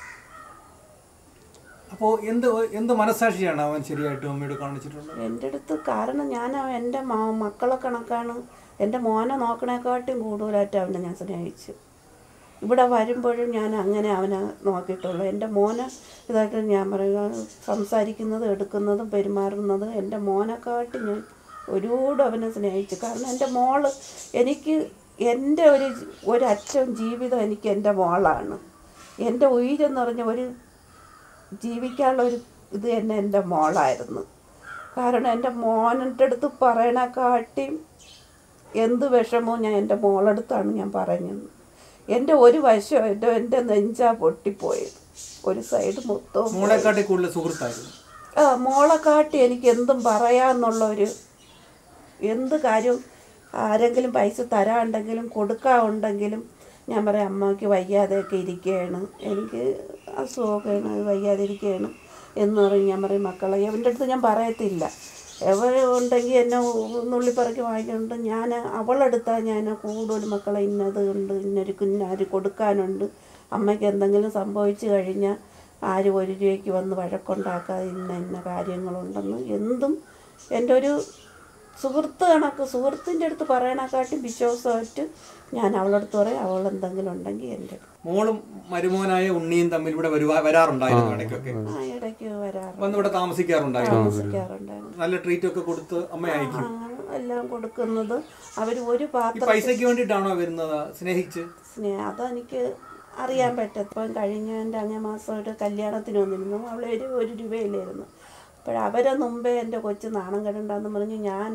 അപ്പോൾ എന്ത് എന്ത് മനസ്സാക്ഷിയാണ് അവൻ ശരിയായിട്ടും അമ്മയോട് കാണിച്ചിട്ടുള്ളത് എൻ്റെ അടുത്ത് കാരണം ഞാൻ എൻ്റെ മ- മക്കളെ കണക്കാണ് എൻ്റെ മോനെ നോക്കണേക്കാട്ടും കൂടുതലായിട്ട് അവനെ ഞാൻ സ്നേഹിച്ചു ഇവിടെ വരുമ്പോഴും ഞാൻ അങ്ങനെ അവനെ നോക്കിയിട്ടുള്ളൂ എൻ്റെ മോനെ ഇതായിട്ട് ഞാൻ പറയുക സംസാരിക്കുന്നതും എടുക്കുന്നതും പെരുമാറുന്നതും എൻ്റെ മോനെക്കാട്ടും ഞാൻ ഒരുപാട് അവനെ സ്നേഹിച്ചു കാരണം എൻ്റെ മോള് എനിക്ക് എൻ്റെ ഒരു ഒരറ്റം ജീവിതം എനിക്ക് എൻ്റെ മോളാണ് എൻ്റെ ഉയരെന്ന് പറഞ്ഞ ഒരു ജീവിക്കാനുള്ള ഒരു ഇത് തന്നെ എൻ്റെ മോളായിരുന്നു കാരണം എൻ്റെ മോനൻ്റെ അടുത്ത് പറയണക്കാട്ടിയും എന്ത് വിഷമവും ഞാൻ എൻ്റെ മോളടുത്താണ് ഞാൻ പറഞ്ഞത് എൻ്റെ ഒരു വശം എൻ്റെ എൻ്റെ നെഞ്ചാ പൊട്ടിപ്പോയത് ഒരു സൈഡ് മൊത്തവും മോളെക്കാട്ടി കൂടുതൽ സുഹൃത്തായിരുന്നു ആ മോളെ കാട്ടി എനിക്ക് എന്തും പറയാമെന്നുള്ളൊരു എന്ത് കാര്യവും ആരെങ്കിലും പൈസ തരാനുണ്ടെങ്കിലും കൊടുക്കാനുണ്ടെങ്കിലും ഞാൻ പറയാം അമ്മയ്ക്ക് വയ്യാതെയൊക്കെ ഇരിക്കുകയാണ് എനിക്ക് അസുഖമൊക്കെയാണ് വയ്യാതെ ഇരിക്കുകയാണ് എന്ന് പറയും ഞാൻ പറയും മക്കളെ അവൻ്റെ അടുത്ത് ഞാൻ പറയത്തില്ല എവർ ഉണ്ടെങ്കിൽ എന്നെ നുള്ളിപ്പറക്കി വാങ്ങിക്കുന്നുണ്ട് ഞാൻ അവളെടുത്താൽ ഞാൻ കൂടുതൽ മക്കളെ ഇന്നത് ഉണ്ട് ഇന്നൊരു കുഞ്ഞാര് കൊടുക്കാനുണ്ട് അമ്മയ്ക്ക് എന്തെങ്കിലും സംഭവിച്ചു കഴിഞ്ഞാൽ ആരും ഒരു രൂപയ്ക്ക് വന്ന് വഴക്കുണ്ടാക്കാതെ ഇന്ന ഇന്ന കാര്യങ്ങളുണ്ടെന്ന് എന്തും എൻ്റെ ഒരു സുഹൃത്ത് കണക്ക് സുഹൃത്തിൻ്റെ അടുത്ത് പറയണക്കാട്ടും വിശ്വാസമായിട്ട് ഞാൻ അവളടുത്ത് പറയും അവൾ എന്തെങ്കിലും ഉണ്ടെങ്കിൽ എൻ്റെ അടുത്ത് മോളും മരുമോനായ ഉണ്ണിയും തമ്മിൽ ഇവിടെ വരുവാ വരാറുണ്ടായിരുന്നു ഇടയ്ക്കൊക്കെ ആ ഇടയ്ക്ക് വരാറ് വന്ന് ഇവിടെ താമസിക്കാറുണ്ടായിരുന്നു താമസിക്കാറുണ്ടായിരുന്നു നല്ല ട്രീറ്റ് ഒക്കെ കൊടുത്ത് അമ്മ അയക്കും അങ്ങനെ എല്ലാം കൊടുക്കുന്നത് അവർ ഒരു ഈ പാത്രം പൈസയ്ക്ക് വേണ്ടിയിട്ടാണോ വരുന്നത് സ്നേഹിച്ച് സ്നേഹം അതെനിക്ക് അറിയാൻ പറ്റും ഇപ്പം കഴിഞ്ഞ എൻ്റെ അങ്ങേ മാസം ഒരു കല്യാണത്തിന് വന്നിരുന്നു അവൾ ഒരു ഒരു രൂപയിലായിരുന്നു അപ്പോഴവരെ മുമ്പേ എൻ്റെ കൊച്ച് നാണം കെടണ്ടെന്ന് പറഞ്ഞ് ഞാൻ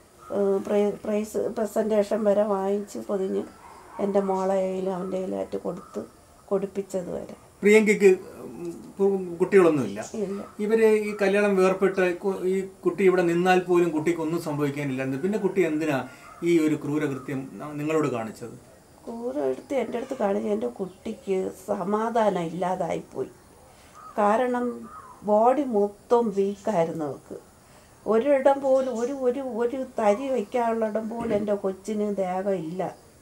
പ്രൈസ് പ്രസൻറ്റേഷൻ വരെ വാങ്ങിച്ച് പൊതിഞ്ഞ് എൻ്റെ മോളെ കയ്യിലും അവൻ്റെ കയ്യിലായിട്ട് കൊടുത്ത് കൊടുപ്പിച്ചത് വരെ പ്രിയങ്കയ്ക്ക് ഉം, ഉം, കുട്ടികളൊന്നുമില്ല ഇല്ല ഇവര് ഈ കല്യാണം വേർപെട്ട് കു- ഈ കുട്ടി ഇവിടെ നിന്നാൽ പോലും കുട്ടിക്ക് ഒന്നും സംഭവിക്കാനില്ല പിന്നെ കുട്ടി എന്തിനാ ഈ ഒരു ക്രൂരകൃത്യം ന- നിങ്ങളോട് കാണിച്ചത് കൂറ എടുത്ത് എൻ്റെ അടുത്ത് കാണിച്ച് എൻ്റെ കുട്ടിക്ക് സമാധാനം ഇല്ലാതായിപ്പോയി കാരണം ബോഡി മൊത്തം വീക്കായിരുന്നു അവൾക്ക് ഒരിടം പോലും ഒരു ഒരു ഒരു തരി വയ്ക്കാനുള്ള ഇടം പോലും എൻ്റെ കൊച്ചിന് ദേഹം ഇല്ല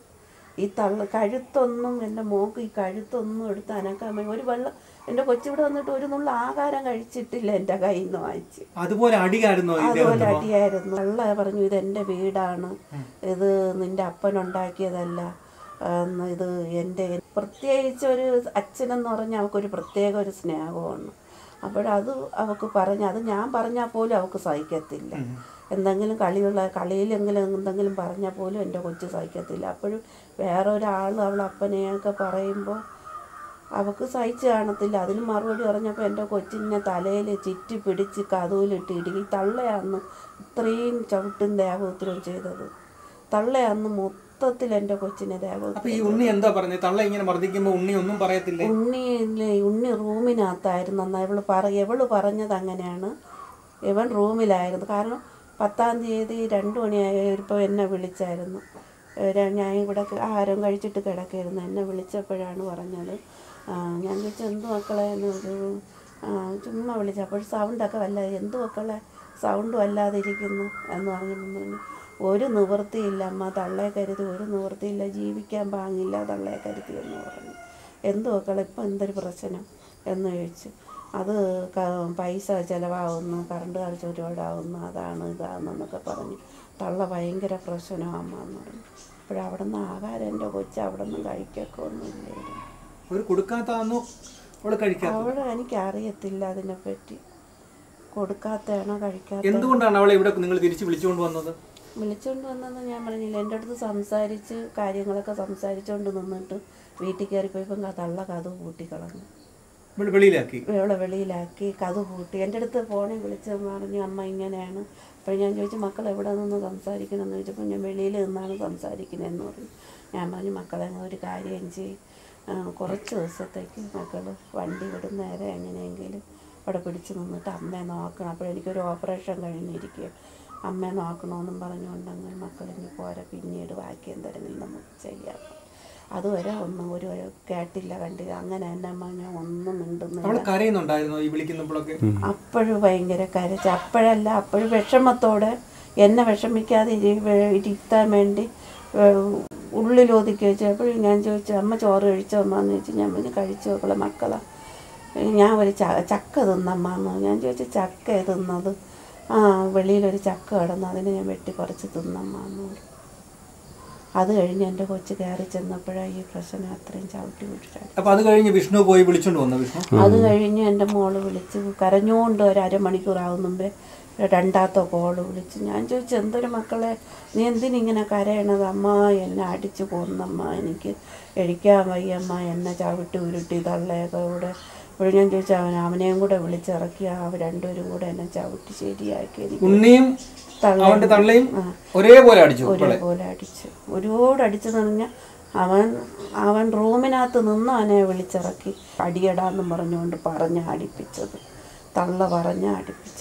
ഈ തള്ള കഴുത്തൊന്നും എൻ്റെ മോക്ക് ഈ കഴുത്തൊന്നും എടുത്ത് അനക്കാൻ വയ്യ. ഒരു വെള്ളം എൻ്റെ കൊച്ചിവിടെ വന്നിട്ട് ഒരു നുള്ള ആഹാരം കഴിച്ചിട്ടില്ല എൻ്റെ കയ്യിൽ നിന്ന് വാങ്ങിച്ച് അതുപോലെ അടിയായിരുന്നോ ഈ അതുപോലെ ദേഹത്ത് അടിയായിരുന്നു വെള്ള പറഞ്ഞു ഇത് എൻ്റെ വീടാണ് ഇത് നിന്റെ അപ്പൻ ഉണ്ടാക്കിയതല്ല എന്ന് ഇത് എൻ്റെ പ്രത്യേകിച്ച് ഒരു അച്ഛനെന്ന് പറഞ്ഞാൽ അവൾക്കൊരു പ്രത്യേക ഒരു സ്നേഹമാണ് അപ്പോഴത് അവൾക്ക് പറഞ്ഞ് അത് ഞാൻ പറഞ്ഞാൽ പോലും അവൾക്ക് സഹിക്കത്തില്ല എന്തെങ്കിലും കളിയുള്ള കളിയിലെങ്കിലും എന്തെങ്കിലും പറഞ്ഞാൽ പോലും എൻ്റെ കൊച്ചു സഹിക്കത്തില്ല അപ്പോഴും വേറെ ഒരാൾ അവൾ അപ്പനെയൊക്കെ പറയുമ്പോൾ അവൾക്ക് സഹിച്ച് കാണത്തില്ല അതിന് മറുപടി പറഞ്ഞപ്പോൾ എൻ്റെ കൊച്ചിനെ തലയിൽ ചുറ്റി പിടിച്ച് കതൂലിട്ട് ഇടുകി തള്ളയാന്ന് ഇത്രയും ചവിട്ടും ദേഹോത്തരവും ചെയ്തത് തള്ളയാന്ന് മൊത്തത്തിൽ എൻ്റെ കൊച്ചിനെ അപ്പൊ ദേഹോത്തരം ഈ ഉണ്ണി എന്താ പറഞ്ഞത് തള്ള ഇങ്ങനെ മർദ്ദിക്കുമ്പോ ഉണ്ണി ഒന്നും പറയത്തില്ലേ ഉണ്ണി ഉണ്ണി റൂമിനകത്തായിരുന്നു എന്നാ ഇവള് പറ ഇവള് പറഞ്ഞത് അങ്ങനെയാണ് ഇവൻ റൂമിലായിരുന്നു കാരണം പത്താം തീയതി രണ്ട് മണിയായപ്പോൾ എന്നെ വിളിച്ചായിരുന്നു ഏ, ര- ഞാൻ ഇവിടെ ക- ആഹാരം കഴിച്ചിട്ട് കിടക്കായിരുന്നു എന്നെ വിളിച്ചപ്പോഴാണ് പറഞ്ഞത് ആ, ഞാൻ ചോദിച്ചു എന്ത് മക്കളെ എന്ന് ഒരു ആ, ചുമ്മാ വിളിച്ചു അപ്പോൾ സൗണ്ടൊക്കെ വല്ല എന്ത് മക്കളെ സൗണ്ട് വല്ലാതെ ഇരിക്കുന്നു എന്ന് പറഞ്ഞപ്പോൾ പറഞ്ഞു ഒരു നിവൃത്തിയില്ല അമ്മ തള്ളയെ കരുതി ഒരു നിവൃത്തിയില്ല ജീവിക്കാൻ പാങ്ങില്ല തള്ളയെ കരുതി എന്ന് പറഞ്ഞു എന്ത് മക്കളെ ഇപ്പം എന്തൊരു പ്രശ്നം എന്ന് ചോദിച്ചു അത് ക- പൈസ ചിലവാകുന്നു കറണ്ട് കാശ് ഒരുപാടാവുന്നു അതാണ് ഇതാണെന്നൊക്കെ പറഞ്ഞു തള്ള ഭയങ്കര പ്രശ്നമാണ് അമ്മ എന്ന് പറഞ്ഞു അപ്പോഴവിടെ നിന്ന് ആഹാരം എൻ്റെ കൊച്ചു അവിടെ നിന്ന് കഴിക്കൊക്കെ ഒന്നുമില്ലായിരുന്നു ഒരു കൊടുക്കാത്താന്നോ അവള് കഴിക്കാത്ത അവിടെ എനിക്കറിയത്തില്ല അതിനെപ്പറ്റി കൊടുക്കാത്തയാണോ കഴിക്കാത്ത എന്തുകൊണ്ടാണ് അവളെ ഇവിടെ നിങ്ങൾ തിരിച്ച് വിളിച്ചുകൊണ്ട് വന്നത് വിളിച്ചുകൊണ്ട് വന്നെന്ന് ഞാൻ പറഞ്ഞില്ല എൻ്റെ അടുത്ത് സംസാരിച്ച് കാര്യങ്ങളൊക്കെ സംസാരിച്ചുകൊണ്ട് നിന്നിട്ട് വീട്ടിൽ കയറിപ്പോയപ്പം തള്ള കഥ പൂട്ടിക്കളഞ്ഞു ഇവിടെ വെളിയിലാക്കി ഇവളെ വെളിയിലാക്കി കഥ പൂട്ടി എൻ്റെ അടുത്ത് ഫോണിൽ വിളിച്ച് പറഞ്ഞു അമ്മ ഇങ്ങനെയാണ് അപ്പോൾ ഞാൻ ചോദിച്ചു മക്കൾ എവിടെ നിന്ന് സംസാരിക്കണം എന്ന് ചോദിച്ചപ്പോൾ ഞാൻ വെളിയിൽ നിന്നാണ് സംസാരിക്കുന്നതെന്ന് പറഞ്ഞു ഞാൻ പറഞ്ഞു മക്കളെ അങ്ങ് ഒരു കാര്യം ചെയ്യും കുറച്ച് ദിവസത്തേക്ക് മക്കൾ വണ്ടി വിടും നേരെ എങ്ങനെയെങ്കിലും അവിടെ പിടിച്ച് നിന്നിട്ട് അമ്മയെ നോക്കണം അപ്പോൾ എനിക്കൊരു ഓപ്പറേഷൻ കഴിഞ്ഞിരിക്കുക അമ്മയെ നോക്കണമെന്നും പറഞ്ഞുകൊണ്ടങ്ങനെ മക്കളിനി പോരാ പിന്നീട് ബാക്കി എന്തെങ്കിലും നമുക്ക് ചെയ്യാം അതുവരെ ഒന്നും ഒരു കേട്ടില്ല കണ്ടില്ല അങ്ങനെ തന്നെ അമ്മ ഞാൻ ഒന്നും മിണ്ടുന്നില്ല അവള് കരയുന്നുണ്ടായിരുന്നു ഈ വിളിക്കുന്നപ്പോഴൊക്കെ അപ്പോഴും ഭയങ്കര കരച്ച് അപ്പോഴല്ല അപ്പോഴും വിഷമത്തോടെ എന്നെ വിഷമിക്കാതെ ഇരി- വേ- ഇരുത്താൻ വേണ്ടി ഏഹ്, ഉള്ളിൽ ഒതുക്കി വെച്ചു അപ്പോഴും ഞാൻ ചോദിച്ചു അമ്മ ചോറ് കഴിച്ചോ അമ്മ എന്ന് ചോദിച്ചു ഞാൻ പറഞ്ഞു കഴിച്ചു മക്കളെ മക്കളെ ഞാൻ ഒരു ച ചക്ക തിന്നമ്മ എന്ന് ഞാൻ ചോദിച്ചു ചക്ക തിന്നത് ആ വെളിയിലൊരു ചക്ക കിടന്നു അതിനെ ഞാൻ വെട്ടി കുറച്ച് തിന്നമ്മ എന്ന് പറഞ്ഞു അത് കഴിഞ്ഞ് എൻ്റെ കൊച്ച് കയറി ചെന്നപ്പോഴാണ് ഈ പ്രശ്നം അത്രയും ചവിട്ടി വിട്ടിട്ടാണ് അപ്പൊ അത് കഴിഞ്ഞ് വിഷ്ണു പോയി വിളിച്ചോണ്ട് വന്നു വിഷ്ണു അത് കഴിഞ്ഞ് എൻ്റെ മോള് വിളിച്ച് കരഞ്ഞുകൊണ്ട് ഒരു അരമണിക്കൂർ ആവും മുമ്പേ രണ്ടാമത്തെ കോള് വിളിച്ച് ഞാൻ ചോദിച്ചു എന്തൊരു മക്കളെ നീ എന്തിനിങ്ങനെ കരയണത് അമ്മ എന്നെ അടിച്ചു കൊന്നമ്മ എനിക്ക് എഴിക്കാൻ വയ്യമ്മ എന്നെ ചവിട്ടി ഉരുട്ടി തള്ളയൊക്കെ കൂടെ അപ്പോൾ ഞാൻ ചോദിച്ചു അവൻ അവനെയും കൂടെ വിളിച്ചിറക്കി അവർ രണ്ടുപേരും കൂടെ എന്നെ ചവിട്ടി ശരിയാക്കി എനിക്ക് ഉണ്ണിയും തള്ളയും അവന്റെ തള്ളയും ഒരേപോലെ അടിച്ചു ഇപ്പളെ ഒരേപോലെ അടിച്ചു ഒരുപാട് അടിച്ചെന്ന് പറഞ്ഞാൽ അവൻ അവൻ റൂമിനകത്ത് നിന്ന് അവനെ വിളിച്ചിറക്കി അടിയടാന്നും പറഞ്ഞുകൊണ്ട് പറഞ്ഞ് അടിപ്പിച്ചത് തള്ള പറഞ്ഞ് അടിപ്പിച്ചത്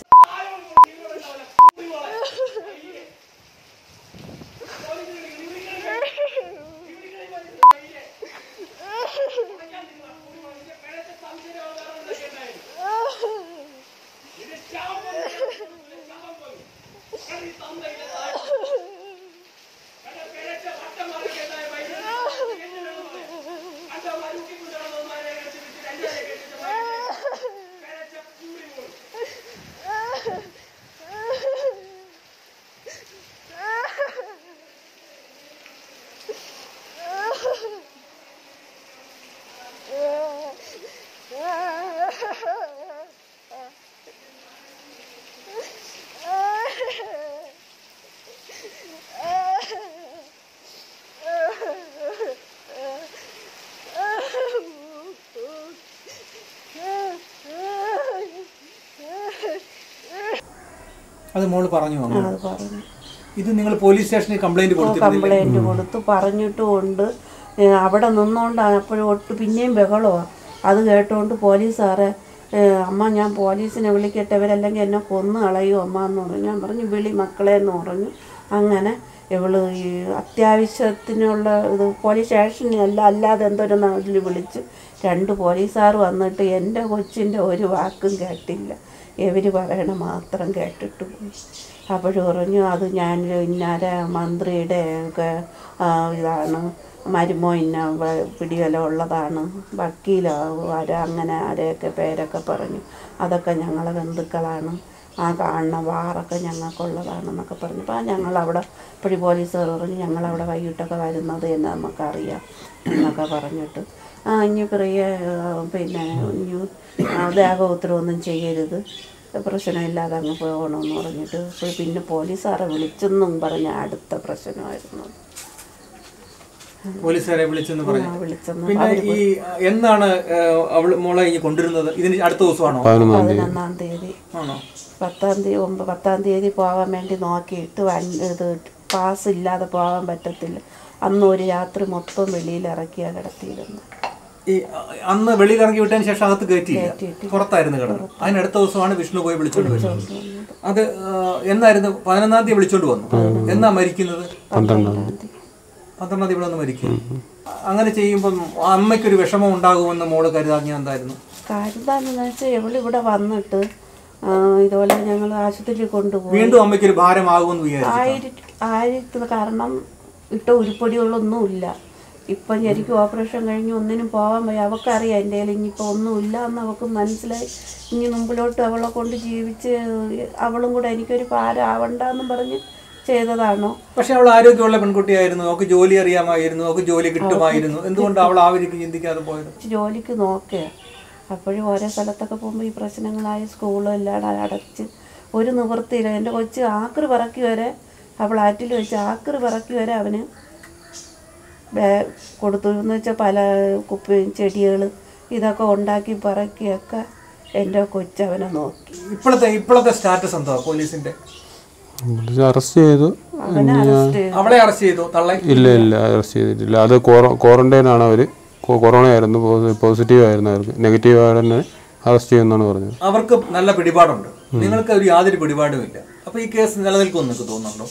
അത് മോള് പറഞ്ഞു ആ, വന്നു അത് പറഞ്ഞു ഇത് നിങ്ങൾ പോലീസ് സ്റ്റേഷനിൽ കംപ്ലൈന്റ് കൊടുത്തിരുന്നില്ല കംപ്ലൈൻറ്റ് കൊടുത്തു പറഞ്ഞിട്ടും ഉണ്ട് ഏ, അവിടെ നിന്നുകൊണ്ട് അപ്പോഴും ഒട്ട് പിന്നെയും ബഹളമാണ് അത് കേട്ടുകൊണ്ട് പോലീസ് സാറേ ഏ, അമ്മ ഞാൻ പോലീസിനെ വിളിക്കട്ടെ ഇവരല്ലെങ്കിൽ എന്നെ കൊന്നു കളയും അമ്മ എന്ന് പറഞ്ഞു ഞാൻ പറഞ്ഞു വിളി മക്കളെ എന്ന് പറഞ്ഞു അങ്ങനെ ഇവള് ഈ അത്യാവശ്യത്തിനുള്ള ഇത് പോലീസ് സ്റ്റേഷനിലല്ല അല്ലാതെ എന്തൊരു നാട്ടിൽ വിളിച്ച് രണ്ട് പോലീസുകാർ വന്നിട്ട് എൻ്റെ കൊച്ചിൻ്റെ ഒരു വാക്കും കേട്ടില്ല ഇവർ പറയണ മാത്രം കേട്ടിട്ട് പോയി അപ്പോഴും പറഞ്ഞു അത് ഞാൻ ഇന്നാര മന്ത്രിയുടെ ഒക്കെ ആ, ഇതാണ് മരുമോ ഇന്ന വ- പിടിവല ഉള്ളതാണ് വക്കീലോ ആര അങ്ങനെ ആരെയൊക്കെ പേരൊക്കെ പറഞ്ഞു അതൊക്കെ ഞങ്ങളെ ബന്ധുക്കളാണ് ആ കാണുന്ന വാറൊക്കെ ഞങ്ങൾക്കുള്ളതാണെന്നൊക്കെ പറഞ്ഞപ്പോൾ ആ ഞങ്ങളവിടെ ഇപ്പോഴും പോലീസുകാർ പറഞ്ഞു ഞങ്ങളവിടെ വൈകിട്ടൊക്കെ വരുന്നത് എന്ന് നമുക്കറിയാം എന്നൊക്കെ പറഞ്ഞിട്ട് ആ ഇനി പ്രിയ ആ, പിന്നെ ഇനി ദേഹോത്തരമൊന്നും ചെയ്യരുത് പ്രശ്നമില്ലാതെ അങ്ങ് പോകണമെന്ന് പറഞ്ഞിട്ട് ഇപ്പോൾ പിന്നെ പോലീസുകാരെ വിളിച്ചെന്നും പറഞ്ഞ അടുത്ത പ്രശ്നമായിരുന്നു പോലീസുകാരെ വിളിച്ചെന്ന് ആ, പറഞ്ഞു വിളിച്ചെന്ന് പിന്നെ ഈ എന്നാണ് ഏഹ്, അവള് മോളെ ഇനി കൊണ്ടുവരുന്നത് ഇതിന് അടുത്ത ദിവസമാണോ പതിനൊന്നാം തീയതി പതിനൊന്നാം തീയതി ആണോ പത്താം തീയതി ഒമ്പത് പത്താം തീയതി പോകാൻ വേണ്ടി നോക്കിയിട്ട് വൻ ഇത് പാസ് ഇല്ലാതെ പോകാൻ പറ്റത്തില്ല അന്ന് ഒരു രാത്രി മൊത്തം വെളിയിൽ ഇറക്കിയാ കിടത്തിയിരുന്നു ഈ അ- അന്ന് വെളിയിൽ ഇറങ്ങി വിട്ടതിന് ശേഷം അകത്ത് കയറ്റിയില്ല കയറ്റിയിട്ടില്ല. പുറത്തായിരുന്നു കിടന്നത് അതിനടുത്ത ദിവസമാണ് വിഷ്ണു പോയി വിളിച്ചോണ്ട് വരുന്നത് അത് ഏഹ്, എന്നായിരുന്നു പതിനൊന്നാം തീയതി വിളിച്ചോണ്ട് വന്നു എന്നാ മരിക്കുന്നത് പന്ത്രണ്ടാം തീയതി പന്ത്രണ്ടാം തീയതി ഇവിടെ വന്ന് മരിക്കും അങ്ങനെ ചെയ്യുമ്പം അമ്മയ്ക്കൊരു വിഷമം ഉണ്ടാകുമെന്ന് മോള് കരുതാഞ്ഞ എന്തായിരുന്നു കാര്യതാന്ന് വെച്ചാൽ ഇവളിവിടെ വന്നിട്ട് ആ, ഇതുപോലെ ഞങ്ങൾ ആശുപത്രിയിൽ കൊണ്ടുപോയി വീണ്ടും അമ്മയ്ക്കൊരു ഭാരമാകുമെന്ന് വിചാരിച്ചു ആയിര ആയിരത്തി കാരണം ഇട്ട ഉരുപ്പടികളൊന്നും ഇല്ല ഇപ്പം ശരിക്കും ഓപ്പറേഷൻ കഴിഞ്ഞ് ഒന്നിനും പോകാൻ വയ്യ അവൾക്കറിയാം എൻ്റെ കയ്യിൽ ഇനിയിപ്പോൾ ഒന്നുമില്ല എന്ന് അവൾക്ക് മനസ്സിലായി ഇനി മുമ്പിലോട്ട് അവളെ കൊണ്ട് ജീവിച്ച് അവളും കൂടെ എനിക്കൊരു ഭാരം ആവണ്ടെന്നും പറഞ്ഞ് ചെയ്തതാണോ പക്ഷെ അവൾ ആരോഗ്യമുള്ള പെൺകുട്ടിയായിരുന്നു അവൾക്ക് ജോലി അറിയാമായിരുന്നു അവൾക്ക് ജോലി കിട്ടുമായിരുന്നു എന്തുകൊണ്ട് അവൾ ആ വഴിക്ക് ചിന്തിക്കാതെ പോയത് കുറച്ച് ജോലിക്ക് നോക്കുക അപ്പോഴും ഓരോ സ്ഥലത്തൊക്കെ പോകുമ്പോൾ ഈ പ്രശ്നങ്ങളായി സ്കൂളും എല്ലാം അടച്ച് ഒരു നിവൃത്തിയില്ല എൻ്റെ കൊച്ച് ആക്രി പറക്കി വരെ അവൾ ആറ്റിൽ വെച്ച് ആക്രി പറക്കി വരെ അവന് ബേ കൊടുത്തു എന്ന് വെച്ചാൽ പല കുപ്പി ചെടികൾ ഇതൊക്കെ ഉണ്ടാക്കി പറക്കിയൊക്കെ എൻ്റെ കൊച്ചവനെ നോക്കി ഇപ്പോഴത്തെ ഇപ്പോഴത്തെ സ്റ്റാറ്റസ് എന്താ പോലീസിന്റെ പോലീസ് അറസ്റ്റ് ചെയ്തു അവനെ അറസ്റ്റ് ചെയ്തു അവളെ അറസ്റ്റ് ചെയ്തു തള്ളെ ഇല്ല ഇല്ല അറസ്റ്റ് ചെയ്തിട്ടില്ല അത് ക്വാറന്റൈൻ ആണ് അവർ കൊറോണ ആയിരുന്നു പോസിറ്റീവ് ആയിരുന്നു അവർക്ക് നെഗറ്റീവ് ആയിട്ട് തന്നെ അറസ്റ്റ് ചെയ്യുമെന്നാണ് പറഞ്ഞത് അവർക്ക് നല്ല പിടിപാടുണ്ട് നിങ്ങൾക്ക് ഒരു യാതൊരു പിടിപാടും ഇല്ല അപ്പൊ ഈ കേസ് നിലനിൽക്കുമെന്ന് നിങ്ങൾക്ക് തോന്നുന്നുണ്ടോ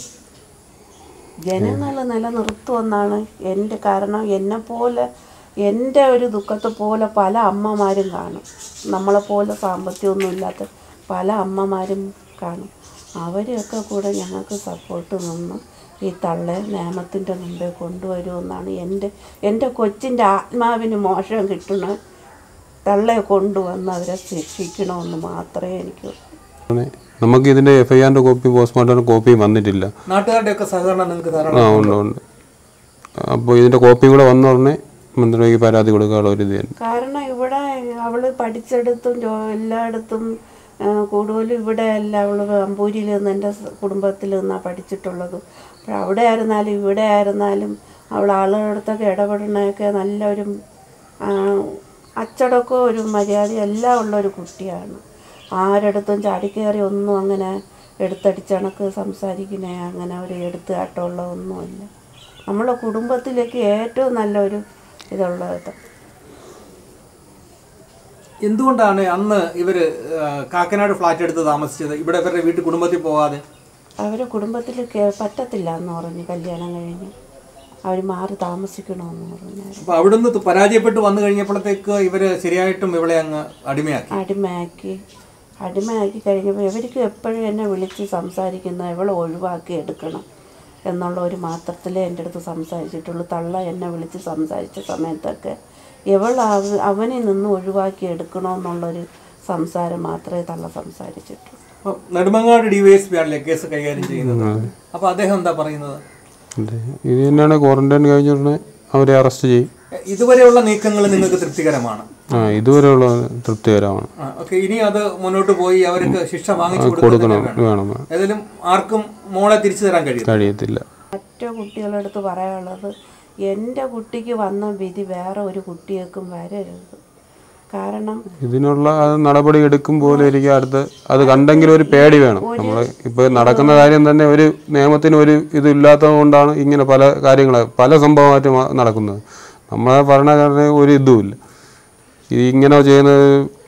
ജനങ്ങൾ നിലനിർത്തുമെന്നാണ് എൻ്റെ കാരണം എന്നെ പോലെ എൻ്റെ ഒരു ദുഃഖത്തെ പോലെ പല അമ്മമാരും കാണും നമ്മളെ പോലെ സാമ്പത്തികമൊന്നും ഇല്ലാത്ത പല അമ്മമാരും കാണും അവരെയൊക്കെ കൂടെ ഞങ്ങൾക്ക് സപ്പോർട്ട് നിന്ന് ഈ തള്ളെ നിയമത്തിൻ്റെ മുമ്പേ കൊണ്ടുവരുമെന്നാണ് എൻ്റെ എൻ്റെ കൊച്ചിൻ്റെ ആത്മാവിന് മോശം കിട്ടണ തള്ളെ കൊണ്ടുവന്ന് അവരെ ശിക്ഷിക്കണമെന്ന് മാത്രമേ എനിക്ക് അങ്ങനെ നമുക്ക് ഇതിന്റെ എഫ് ഐ ആറിന്റെ കോപ്പി പോസ്റ്റ്മോർട്ടം കോപ്പി വന്നിട്ടില്ല നാട്ടുകാരുടെ ഒക്കെ സഹകരണം നിങ്ങൾക്ക് ആ ധാരാളം ഉണ്ട് ഉണ്ട് അപ്പോൾ ഇതിൻ്റെ കോപ്പി കൂടെ വന്ന ഉടനെ മന്ത്രിക്ക് പരാതി കൊടുക്കാനുള്ള ഒരു ഇത് തന്നെ കാരണം ഇവിടെ അവള് പഠിച്ചെടുത്തും ജോ- എല്ലായിടത്തും ആ, കൂടുതലും ഇവിടെ അല്ല അവള് അമ്പൂരിയിൽ നിന്ന് എൻ്റെ കുടുംബത്തിൽ നിന്നാണ് പഠിച്ചിട്ടുള്ളത് അപ്പോൾ അവിടെ ആയിരുന്നാലും ഇവിടെ ആയിരുന്നാലും അവൾ ആളുകളടുത്തൊക്കെ ഇടപെടണയൊക്കെ നല്ലൊരു ആ, അച്ചടക്കവും ഒരു മര്യാദ എല്ലാം ഉള്ള ഒരു കുട്ടിയാണ് ആരടുത്തും ചാടിക്കയറി ഒന്നും അങ്ങനെ എടുത്തടിച്ചണക്ക് സംസാരിക്കണേ അങ്ങനെ ഒരു എടുത്തുകാട്ടമുള്ള ഒന്നുമില്ല നമ്മളെ കുടുംബത്തിലേക്ക് ഏറ്റവും നല്ലൊരു ഇതുള്ളത് എന്തുകൊണ്ടാണ് അന്ന് ഇവര് ആ, കാക്കനാട് ഫ്ലാറ്റ് എടുത്ത് താമസിച്ചത് ഇവിടെ ഇവരുടെ വീട്ടിൽ കുടുംബത്തിൽ പോകാതെ അവർ കുടുംബത്തിൽ കേ- പറ്റത്തില്ല എന്ന് പറഞ്ഞ് കല്യാണം കഴിഞ്ഞ് അവർ മാറി താമസിക്കണമെന്ന് പറഞ്ഞാൽ അപ്പൊ അവിടുന്ന് തു- പരാജയപ്പെട്ട് വന്നു കഴിഞ്ഞപ്പോഴത്തേക്ക് ഇവര് ശരിയായിട്ടും ഇവളെ അങ്ങ് അടിമയാക്കി അടിമയാക്കി അടിമയാക്കി കഴിഞ്ഞപ്പോൾ ഇവർക്ക് എപ്പോഴും എന്നെ വിളിച്ച് സംസാരിക്കുന്ന ഇവളെ ഒഴിവാക്കി എടുക്കണം എന്നുള്ള ഒരു മാത്രത്തിലേ എൻ്റെ അടുത്ത് സംസാരിച്ചിട്ടുള്ളൂ തള്ള എന്നെ വിളിച്ച് സംസാരിച്ച സമയത്തൊക്കെ ഇവൾ അവ അവനിൽ നിന്ന് ഒഴിവാക്കി എടുക്കണമെന്നുള്ളൊരു സംസാരം മാത്രമേ തള്ള സംസാരിച്ചിട്ടുള്ളൂ അപ്പൊ നെടുമങ്ങാട് ഡിവൈഎസ്പി ആണല്ലേ കേസ് കൈകാര്യം ചെയ്യുന്നത് അപ്പൊ അദ്ദേഹം എന്താ പറയുന്നത് ഇത് ഇത് തന്നെയാണ് ക്വാറന്റൈൻ കഴിഞ്ഞ ഉടനെ അവരെ അറസ്റ്റ് ചെയ്യും എ- ഇതുവരെയുള്ള നീക്കങ്ങൾ നിങ്ങൾക്ക് തൃപ്തികരമാണ് ആ ഇതുവരെയുള്ള തൃപ്തികരമാണ് ഓക്കെ ഇനി അത് മുന്നോട്ട് പോയി അവർക്ക് ശിക്ഷ വാങ്ങിച്ചു കൊടുക്കണം കൊടുക്കണം വേണം വേണം. ഏതായാലും ആർക്കും മോളെ തിരിച്ചു തരാൻ കഴിയും കഴിയത്തില്ല മറ്റു കുട്ടികളടുത്ത് പറയാനുള്ളത് എൻ്റെ കുട്ടിക്ക് വന്ന വിധി വേറെ ഒരു കുട്ടിയേക്കും വരരുത് കാരണം ഇതിനുള്ള അത് നടപടി എടുക്കും പോലെ ഇരിക്കും അടുത്ത് അത് കണ്ടെങ്കിൽ ഒരു പേടി വേണം നമ്മൾ ഇപ്പോൾ നടക്കുന്ന കാര്യം തന്നെ ഒരു നിയമത്തിന് ഒരു ഇതില്ലാത്തത് കൊണ്ടാണ് ഇങ്ങനെ പല കാര്യങ്ങൾ പല സംഭവമായിട്ട് മ- നടക്കുന്നത് നമ്മളെ ഭരണഘടന ഒരു ഇതുമില്ല ഇത് ഇങ്ങനെ ചെയ്യുന്നത്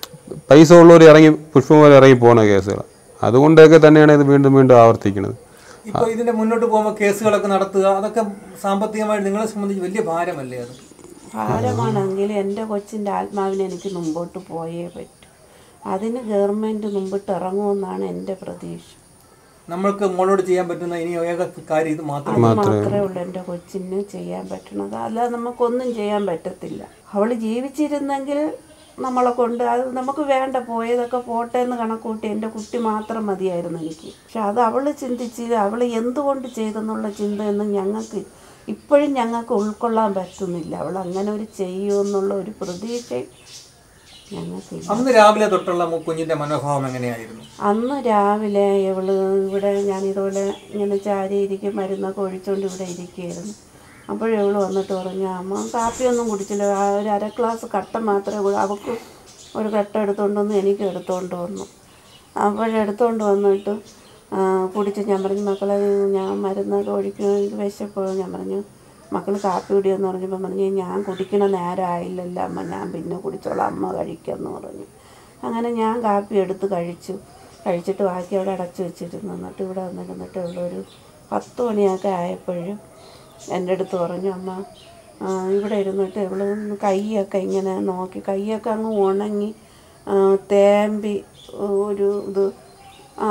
പൈസ ഉള്ളവർ ഇറങ്ങി പുഷ്പം പോലെ ഇറങ്ങി പോകുന്ന കേസുകൾ അതുകൊണ്ടൊക്കെ തന്നെയാണ് ഇത് വീണ്ടും വീണ്ടും ആവർത്തിക്കുന്നത് ഇപ്പൊ ഇതിന്റെ മുന്നോട്ട് പോകുമ്പോൾ കേസുകളൊക്കെ നടത്തുക അതൊക്കെ സാമ്പത്തികമായിട്ട് നിങ്ങളെ സംബന്ധിച്ച് വലിയ ഭാരമല്ലേ അത് ഭാരമാണെങ്കിൽ എൻ്റെ കൊച്ചിൻ്റെ ആത്മാവിനെ എനിക്ക് മുമ്പോട്ട് പോയേ പറ്റൂ അതിന് ഗവൺമെൻറ് മുമ്പിട്ട് ഇറങ്ങുമെന്നാണ് എൻ്റെ പ്രതീക്ഷ നമ്മൾക്ക് മോളോട് ചെയ്യാൻ പറ്റുന്ന ഇനി ഏക കാര്യം ഇത് മാത്രം അത് മാത്രമേ ഉള്ളൂ എൻ്റെ കൊച്ചിന് ചെയ്യാൻ പറ്റണത് അല്ലാതെ നമുക്കൊന്നും ചെയ്യാൻ പറ്റത്തില്ല അവൾ ജീവിച്ചിരുന്നെങ്കിൽ നമ്മളെ കൊണ്ട് അത് നമുക്ക് വേണ്ട പോയതൊക്കെ പോട്ടെ എന്ന് കണക്കൂട്ടി എൻ്റെ കുട്ടി മാത്രം മതിയായിരുന്നു എനിക്ക് പക്ഷെ അത് അവൾ ചിന്തിച്ച് അവൾ എന്തുകൊണ്ട് ചെയ്തെന്നുള്ള ചിന്തയൊന്നും ഞങ്ങൾക്ക് ഇപ്പോഴും ഞങ്ങൾക്ക് ഉൾക്കൊള്ളാൻ പറ്റുന്നില്ല അവൾ അങ്ങനെ ഒരു ചെയ്യുമെന്നുള്ള ഒരു പ്രതീക്ഷ ഞങ്ങൾക്കില്ല അന്ന് രാവിലെ തൊട്ടുള്ള മു- കുഞ്ഞിന്റെ മനോഭാവം എങ്ങനെയായിരുന്നു അന്ന് രാവിലെ ഇവള് ഇവിടെ ഞാൻ ഇതുപോലെ ഇങ്ങനെ ചാരി ഇരിക്കും മരുന്നൊക്കെ ഒഴിച്ചുകൊണ്ട് ഇവിടെ ഇരിക്കുകയായിരുന്നു അപ്പോഴേ ഇവള് വന്നിട്ട് പറഞ്ഞു അമ്മ കാപ്പിയൊന്നും കുടിച്ചില്ല ആ ഒരു അര ഗ്ലാസ് കട്ട മാത്രമേ ഉള്ളൂ അവൾക്ക് ഒരു കട്ട എടുത്തുകൊണ്ട് വന്ന് എനിക്ക് എടുത്തുകൊണ്ട് വന്നു അപ്പോഴെടുത്തുകൊണ്ട് വന്നിട്ട് ആ, കുടിച്ച് ഞാൻ പറഞ്ഞു മക്കളെ ഞാൻ മരുന്നൊക്കെ ഒഴിക്കും എനിക്ക് വിശപ്പോൾ ഞാൻ പറഞ്ഞു മക്കൾ കാപ്പി കുടിയെന്ന് പറഞ്ഞപ്പോൾ പറഞ്ഞു ഞാൻ കുടിക്കണ നേരമായില്ലല്ലോ അമ്മ ഞാൻ പിന്നെ കുടിച്ചോളാം അമ്മ കഴിക്കാമെന്ന് പറഞ്ഞു അങ്ങനെ ഞാൻ കാപ്പി എടുത്ത് കഴിച്ചു കഴിച്ചിട്ട് ബാക്കി അവിടെ അടച്ചു വെച്ചിരുന്നു എന്നിട്ട് ഇവിടെ വന്നിരുന്നിട്ട് ഇവിടെ ഒരു പത്ത് മണിയൊക്കെ ആയപ്പോഴും എൻ്റെ അടുത്ത് പറഞ്ഞു അമ്മ ആ, ഇവിടെ ഇരുന്നിട്ട് ഇവള് കൈയൊക്കെ ഇങ്ങനെ നോക്കി കൈയൊക്കെ അങ്ങ് ഉണങ്ങി ആ, തേമ്പി ഒരു ഇത് ആ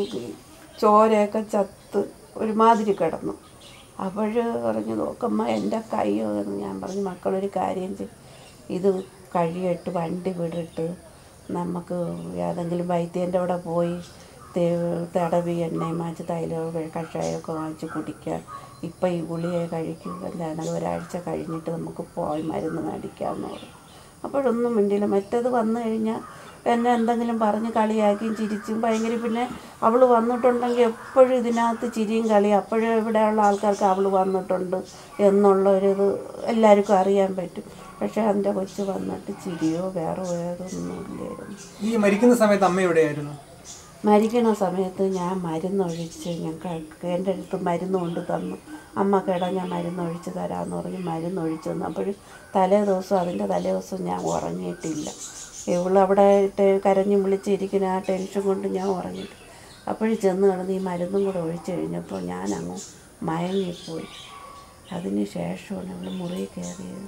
ചോരയൊക്കെ ചത്ത് ഒരുമാതിരി കിടന്നു അപ്പോൾ പറഞ്ഞു നോക്കമ്മ എൻ്റെ കൈ എന്ന് ഞാൻ പറഞ്ഞു മക്കളൊരു കാര്യം ചെയ്യും ഇത് കഴിയിട്ട് വണ്ടി വിടിട്ട് നമുക്ക് ഏതെങ്കിലും വൈദ്യൻ്റെ അവിടെ പോയി തേ- തടവി എണ്ണയും വാങ്ങിച്ച് തൈലവും കഷായമൊക്കെ വാങ്ങിച്ച് കുടിക്കുക ഇപ്പം ഈ ഗുളിക കഴിക്കും എന്താണ് ഒരാഴ്ച കഴിഞ്ഞിട്ട് നമുക്ക് പോയി മരുന്ന് മേടിക്കാമെന്ന് പറഞ്ഞു അപ്പോഴൊന്നും മിണ്ടിയില്ല മറ്റേത് വന്നു കഴിഞ്ഞാൽ എന്നെ എന്തെങ്കിലും പറഞ്ഞ് കളിയാക്കിയും ചിരിച്ചും ഭയങ്കര പിന്നെ അവൾ വന്നിട്ടുണ്ടെങ്കിൽ എപ്പോഴും ഇതിനകത്ത് ചിരിയും കളിയും അപ്പോഴും ഇവിടെയുള്ള ആൾക്കാർക്ക് അവൾ വന്നിട്ടുണ്ട് എന്നുള്ളൊരിത് എല്ലാവർക്കും അറിയാൻ പറ്റും പക്ഷേ എൻ്റെ കൊച്ച് വന്നിട്ട് ചിരിയോ വേറെ വേറൊന്നും ഇല്ലായിരുന്നു ഈ മരിക്കുന്ന സമയത്ത് അമ്മ എവിടെയായിരുന്നു മരിക്കണ സമയത്ത് ഞാൻ മരുന്നൊഴിച്ച് ഞാൻ ക- എൻ്റെ അടുത്ത് മരുന്ന് കൊണ്ട് തന്നു അമ്മ കേടാ ഞാൻ മരുന്നൊഴിച്ച് തരാമെന്ന് പറഞ്ഞ് മരുന്നൊഴിച്ച് തന്നു അപ്പോഴും തലേ ദിവസം അതിൻ്റെ തലേ ദിവസം ഞാൻ ഉറങ്ങിയിട്ടില്ല ഇവളവിടെ ടെ- കരഞ്ഞും വിളിച്ചിരിക്കുന്ന ആ ടെൻഷൻ കൊണ്ട് ഞാൻ ഉറങ്ങിയിട്ട് അപ്പോഴും ചെന്ന് കിടന്ന് ഈ മരുന്നും കൂടെ ഒഴിച്ച് കഴിഞ്ഞപ്പോൾ ഞാൻ അങ്ങ് മയങ്ങിപ്പോയി അതിന് ശേഷമാണ് ഇവൾ മുറിയിൽ കയറിയത്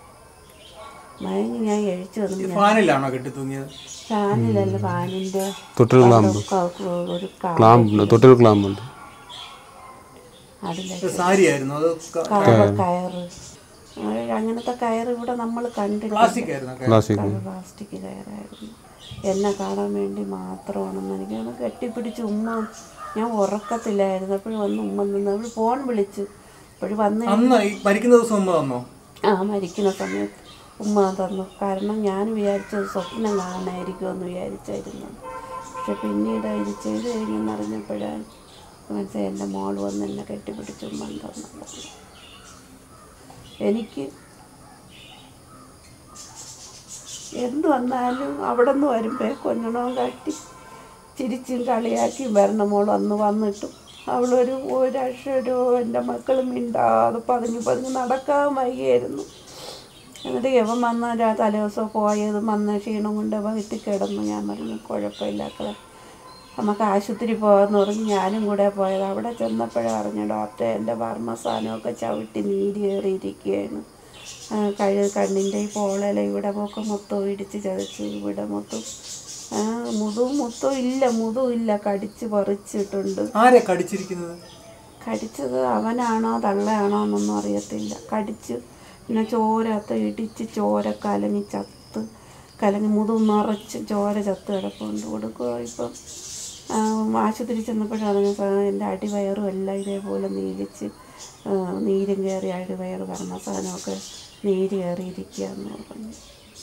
മയങ്ങി ഞാൻ എഴിച്ചു വന്നു ഞാൻ ഫാനിലാണോ കെട്ടി തൂങ്ങിയത് ഫാനിലല്ല ഫാനിൻ്റെ തൊട്ടിൽ ക്ലാമ്പ് ഒരു കാ- ക്ലാമ്പുണ്ട് തൊട്ടിൽ ക്ലാമ്പുണ്ട് അതിലേക്ക് സാരിയായിരുന്നു അത് ക- കയറ് കയറ് അത് അങ്ങനത്തെ കയറ് ഇവിടെ നമ്മൾ കണ്ടിട്ടില്ല പ്ലാസ്റ്റിക് ആയിരുന്നു പ്ലാസ്റ്റിക് പ്ലാസ്റ്റിക് കയറായിരുന്നു എന്നെ കാണാൻ വേണ്ടി മാത്രമാണെന്ന് എനിക്ക് ഒന്ന് കെട്ടിപ്പിടിച്ച് ഉമ്മ ഞാൻ ഉറക്കത്തില്ലായിരുന്നു അപ്പോഴും വന്ന് ഉമ്മ നിന്ന് അവൾ ഫോൺ വിളിച്ചു അപ്പോഴും വന്ന് അന്ന് ഈ മരിക്കുന്ന ദിവസം ഉമ്മ തന്നോ ആ മരിക്കുന്ന സമയത്ത് ഉമ്മ തന്നു കാരണം ഞാൻ വിചാരിച്ചത് സ്വപ്നം കാണാനായിരിക്കുമെന്ന് വിചാരിച്ചായിരുന്നു പക്ഷെ പിന്നീട് ഇത് ചെയ്ത് കഴിഞ്ഞെന്ന് അറിഞ്ഞപ്പോഴാണ് മനസ്സിലായി എൻ്റെ മോൾ വന്ന് എന്നെ കെട്ടിപ്പിടിച്ച് ഉമ്മ തന്നു എനിക്ക് എന്ത് വന്നാലും അവിടെ നിന്ന് വരുമ്പോൾ കൊഞ്ഞണവും കാട്ടി ചിരിച്ചും കളിയാക്കിയും വരണം മോൾ അന്ന് വന്നിട്ടും അവളൊരു ഒരക്ഷരവും എൻ്റെ മക്കൾ മിണ്ടാതെ പതിഞ്ഞ് പതിഞ്ഞ് നടക്കാൻ വയ്യായിരുന്നു എന്നിട്ട് യവൻ വന്ന രാ- തലേദിവസം പോയതും വന്ന ക്ഷീണം കൊണ്ട് അവൻ വീട്ടിൽ കിടന്നു ഞാൻ പറഞ്ഞു കുഴപ്പമില്ലാക്കളെ നമുക്ക് ആശുപത്രി പോകാമെന്ന് പറഞ്ഞ് ഞാനും കൂടെ പോയത് അവിടെ ചെന്നപ്പോഴാണ് അറിഞ്ഞ ഡോക്ടറെ എൻ്റെ വർമ്മസാനമൊക്കെ ചവിട്ടി നീര് കയറിയിരിക്കുകയാണ് ആ, കഴ കണ്ണിൻ്റെ ഈ പോളല ഇവിടെ ഒക്കെ മൊത്തം ഇടിച്ച് ചതച്ച് ഇവിടെ മൊത്തം ആ, മുതുവും മൊത്തം ഇല്ല മുതുവും ഇല്ല കടിച്ച് പറിച്ചിട്ടുണ്ട് ആരെ കടിച്ചിരിക്കുന്നത് കടിച്ചത് അവനാണോ തള്ളയാണോ എന്നൊന്നും അറിയത്തില്ല കടിച്ച് പിന്നെ ചോരത്ത് ഇടിച്ച് ചോര കലങ്ങി ചത്ത് കലങ്ങി മുതു നിറച്ച് ചോര ചത്ത് കിടപ്പുണ്ട് കൊടുക്കുക ഇപ്പം ആ, ആശുപത്രി ചെന്നപ്പോഴാണ് എൻ്റെ അടിവയറും എല്ലാം ഇതേപോലെ നീലിച്ച് ആ, നീരും കയറി അടിവയറ് പറഞ്ഞ സാധനമൊക്കെ നീര് കയറിയിരിക്കുകയെന്ന് പറഞ്ഞു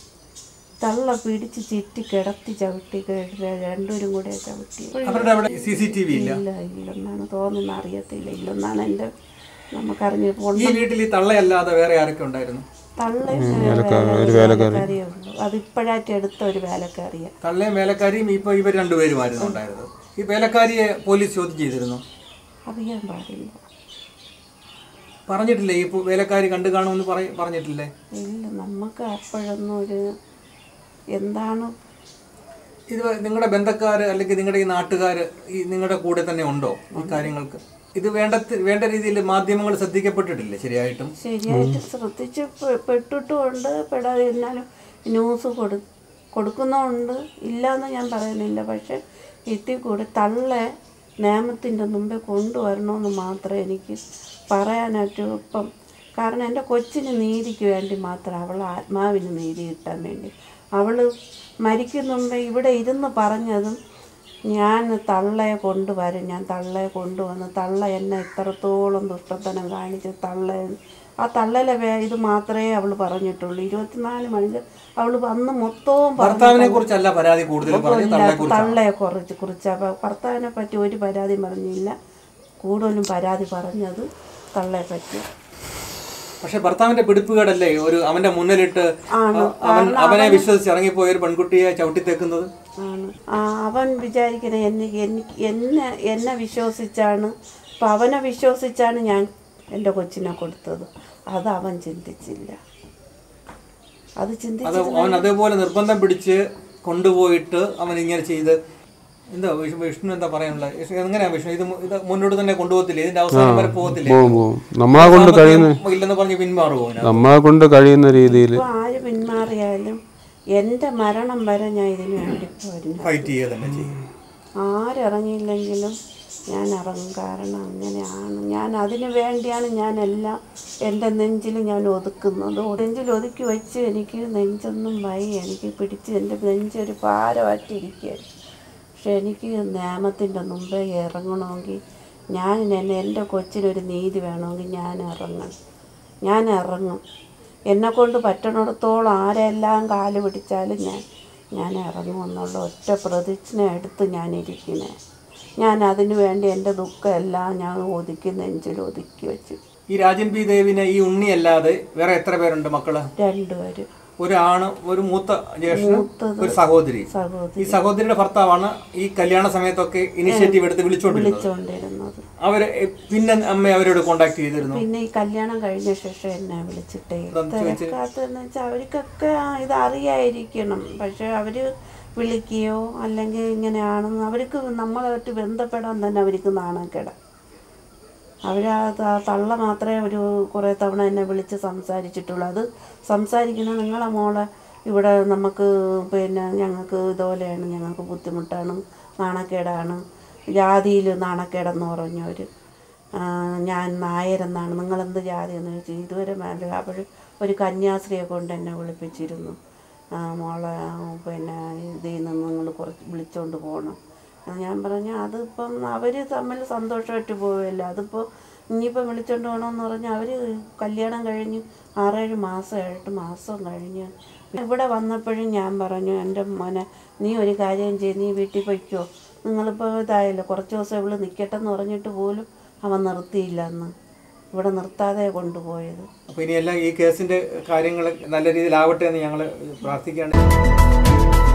തള്ള പിടിച്ച് ചുറ്റി കിടത്തി ചവിട്ടി കേ- രണ്ടുപേരും കൂടെ ചവിട്ടി അവരുടെ അവിടെ സി സി ടി വി ഇല്ല ഇല്ല ഇല്ലെന്നാണ് തോന്നുന്നത് അറിയത്തില്ല ഇല്ലെന്നാണ് എൻ്റെ നമുക്കറിഞ്ഞ് ഈ വീട്ടിൽ ഈ തള്ളയല്ലാതെ വേറെ ആരൊക്കെ ഉണ്ടായിരുന്നു തള്ള ഒരു വേലക്കാരി വേലക്കാരിയേ ഉള്ളൂ അത് ഇപ്പോഴായിട്ട് എടുത്ത ഒരു വേലക്കാരിയാ തള്ളയും വേലക്കാരിയും ഇപ്പൊ ഇവർ രണ്ടുപേരുമായിരുന്നു ഉണ്ടായിരുന്നത് ഈ വേലക്കാരിയെ പോലീസ് ചോദ്യം ചെയ്തിരുന്നു അറിയാൻ പാടില്ല പറഞ്ഞിട്ടില്ലേ ഈ പു- വേലക്കാരി കണ്ടു കാണുമെന്ന് പറ- പറഞ്ഞിട്ടില്ലേ ഇല്ല നമുക്ക് അപ്പോഴൊന്നും ഒരു എന്താണ് ഇത് നിങ്ങളുടെ ബന്ധക്കാർ അല്ലെങ്കിൽ നിങ്ങളുടെ ഈ നാട്ടുകാർ ഈ നിങ്ങളുടെ കൂടെ തന്നെ ഉണ്ടോ ഈ കാര്യങ്ങൾക്ക് ഇത് വേണ്ട വേണ്ട രീതിയിൽ മാധ്യമങ്ങൾ ശ്രദ്ധിക്കപ്പെട്ടിട്ടില്ലേ ശരിയായിട്ടും ശരിയായിട്ട് ശ്രദ്ധിച്ച് പെ- പെട്ടിട്ടുമുണ്ട് പെടാതെ എന്നാലും ന്യൂസ് കൊടു കൊടുക്കുന്നുമുണ്ട് ഇല്ലയെന്ന് ഞാൻ പറയുന്നില്ല പക്ഷെ ഇതിൽ കൂടി തള്ളെ നിയമത്തിൻ്റെ മുമ്പേ കൊണ്ടുവരണമെന്ന് മാത്രമേ എനിക്ക് പറയാനായിട്ട് ഇപ്പം കാരണം എൻ്റെ കൊച്ചിന് നീതിക്ക് വേണ്ടി മാത്രം അവൾ ആത്മാവിന് നീതി കിട്ടാൻ വേണ്ടി അവൾ മരിക്കുന്ന മുമ്പേ ഇവിടെ ഇരുന്ന് പറഞ്ഞതും ഞാൻ തള്ളയെ കൊണ്ടുവരും ഞാൻ തള്ളയെ കൊണ്ടുവന്ന് തള്ള എന്നെ ഇത്രത്തോളം ദുഷ്ടത്തനം കാണിച്ച് തള്ള ആ തള്ളലെ വേ ഇത് മാത്രമേ അവൾ പറഞ്ഞിട്ടുള്ളൂ ഇരുപത്തിനാല് മണിക്ക് അവൾ വന്ന് മൊത്തവും പറഞ്ഞു ഭർത്താവിനെ കുറിച്ചല്ല പരാതി കൂടുതൽ പറഞ്ഞു തള്ളയെ കുറിച്ച് തള്ളയെ കുറിച്ച് കുറിച്ച് അപ്പോൾ ഭർത്താവിനെ പറ്റി ഒരു പരാതിയും പറഞ്ഞില്ല കൂടുതലും പരാതി പറഞ്ഞത് തള്ളയെ പറ്റി പക്ഷെ ഭർത്താവിന്റെ പിടിപ്പുകേടല്ലേ ഒരു അവന്റെ മുന്നിലിട്ട് ആണ്. അവൻ അവനെ വിശ്വസിച്ച് ഇറങ്ങിപ്പോയ ഒരു പെൺകുട്ടിയെ ചവിട്ടിത്തേക്കുന്നത് ആണ് ആ, അവൻ വിചാരിക്കണ എന്നെ എനിക്ക് എന്നെ എന്നെ വിശ്വസിച്ചാണ് അപ്പം അവനെ വിശ്വസിച്ചാണ് ഞാൻ എൻ്റെ കൊച്ചിനെ കൊടുത്തത് അത് അവൻ ചിന്തിച്ചില്ല അത് ചിന്തി അത് അവൻ അതേപോലെ നിർബന്ധം പിടിച്ച് കൊണ്ടുപോയിട്ട് അവൻ ഇങ്ങനെ ചെയ്ത് എന്താ വിഷ്ണു വിഷ്ണു എന്താ പറയാനുള്ളത് വിഷ്ണു എങ്ങനെയാ വിഷ്ണു ഇത് മു- ഇത് മുന്നോട്ട് തന്നെ കൊണ്ടുപോകത്തില്ലേ ഇതിന്റെ അവസാനം വരെ പോകത്തില്ലേ പോവും പോവും നമ്മളെ കൊണ്ട് കഴിയുന്ന സാമ്പത്തികം ഇല്ലെന്ന് പറഞ്ഞ് പിന്മാറുമോ അവന്? നമ്മളെ കൊണ്ട് കഴിയുന്ന രീതിയിൽ ഇപ്പോൾ ആര് പിന്മാറിയാലും എൻ്റെ മരണം വരെ ഞാൻ ഇതിനു വേണ്ടി പോരുന്നു ഫൈറ്റ് ചെയ്യുക തന്നെ ചെയ്യും ആരിറങ്ങിയില്ലെങ്കിലും ഞാൻ ഇറങ്ങും കാരണം അങ്ങനെയാണ് ഞാൻ അതിനു വേണ്ടിയാണ് ഞാൻ എല്ലാം എൻ്റെ നെഞ്ചിൽ ഞാൻ ഒതുക്കുന്നത് നെഞ്ചിൽ ഒതുക്കി വെച്ച് എനിക്ക് നെഞ്ചൊന്നും വയ്യ എനിക്ക് പിടിച്ച് എൻ്റെ നെഞ്ചൊരു ഭാരമായിട്ടിരിക്കുകയാണ് പക്ഷെ എനിക്ക് നിയമത്തിൻ്റെ മുമ്പേ ഇറങ്ങണമെങ്കിൽ ഞാൻ എന്നെ എൻ്റെ കൊച്ചിനൊരു നീതി വേണമെങ്കിൽ ഞാൻ ഇറങ്ങണം ഞാൻ ഇറങ്ങും എന്നെക്കൊണ്ട് പറ്റണിടത്തോളം ആരെല്ലാം കാല് പിടിച്ചാലും ഞാൻ ഞാൻ ഇറങ്ങുമെന്നുള്ള ഒറ്റ പ്രതിജ്ഞ എടുത്ത് ഞാൻ ഇരിക്കണേ ഞാൻ അതിനു വേണ്ടി എൻ്റെ ദുഃഖം എല്ലാം ഞാൻ ഒതുക്കി നെഞ്ചിൽ ഒതുക്കി വെച്ചു ഈ രാജൻ പി ദേവിനെ ഈ ഉണ്ണി അല്ലാതെ വേറെ എത്ര പേരുണ്ട് മക്കള് രണ്ടുപേരും ഒരു ആണ് ഒരു മൂത്ത ജ്യേഷ്ഠനും മൂത്തത് ഒരു സഹോദരി സഹോദരി ഈ സഹോദരിയുടെ ഭർത്താവാണ് ഈ കല്യാണ സമയത്തൊക്കെ ഇനിഷ്യേറ്റീവ് എടുത്ത് വിളിച്ചോണ്ടിരുന്നത് വിളിച്ചുകൊണ്ടിരുന്നത് അവര് എ- പിന്നെ അമ്മ അവരോട് കോണ്ടാക്ട് ചെയ്തിരുന്നു പിന്നെ ഈ കല്യാണം കഴിഞ്ഞ ശേഷം എന്നെ വിളിച്ചിട്ടേ തിരക്കാത്തെന്ന് വെച്ചാൽ അവർക്കൊക്കെ ആ ഇത് അറിയായിരിക്കണം പക്ഷെ അവര് വിളിക്കുകയോ അല്ലെങ്കിൽ ഇങ്ങനെയാണെന്ന് അവർക്ക് നമ്മളായിട്ട് ബന്ധപ്പെടാൻ തന്നെ അവർക്ക് നാണക്കേടാ അവരാ ത- തള്ള മാത്രമേ ഒരു കുറേ തവണ എന്നെ വിളിച്ച് സംസാരിച്ചിട്ടുള്ളൂ അത് സംസാരിക്കുന്ന നിങ്ങളെ മോളെ ഇവിടെ നമുക്ക് പിന്നെ ഞങ്ങൾക്ക് ഇതുപോലെയാണ് ഞങ്ങൾക്ക് ബുദ്ധിമുട്ടാണ് നാണക്കേടാണ് ജാതിയിൽ നാണക്കേടെന്ന് പറഞ്ഞവർ ഞാൻ നായരെന്നാണ് നിങ്ങളെന്ത് ജാതി എന്ന് ചോദിച്ചു ഇതുവരെ മേലെ അപ്പോൾ ഒരു കന്യാസ്ത്രീയെ കൊണ്ട് എന്നെ വിളിപ്പിച്ചിരുന്നു ആ, മോളെ ആ, പിന്നെ ഇതിൽ നിന്ന് നിങ്ങൾ കുറച്ച് വിളിച്ചോണ്ട് പോകണം അത് ഞാൻ പറഞ്ഞു അതിപ്പം അവർ തമ്മിൽ സന്തോഷമായിട്ട് പോവില്ല അതിപ്പോൾ ഇനിയിപ്പം വിളിച്ചോണ്ട് പോകണമെന്ന് പറഞ്ഞാൽ അവർ കല്യാണം കഴിഞ്ഞ് ആറേഴ് മാസം ഏഴെട്ട് മാസം കഴിഞ്ഞ് ഇവിടെ വന്നപ്പോഴും ഞാൻ പറഞ്ഞു എൻ്റെ മോനെ നീ ഒരു കാര്യം ചെയ്ത് നീ വീട്ടിൽ പൊയ്ക്കോ നിങ്ങളിപ്പോൾ ഇതായല്ലോ കുറച്ച് ദിവസം ഇവള് നിൽക്കട്ടെ എന്ന് പറഞ്ഞിട്ട് പോലും അവൻ നിർത്തിയില്ല അന്ന് ഇവിടെ നിർത്താതെ കൊണ്ടുപോയത് അപ്പോൾ ഇനിയെല്ലാം ഈ കേസിൻ്റെ കാര്യങ്ങൾ നല്ല രീതിയിലാവട്ടെ എന്ന് ഞങ്ങൾ പ്രാർത്ഥിക്കുകയാണ്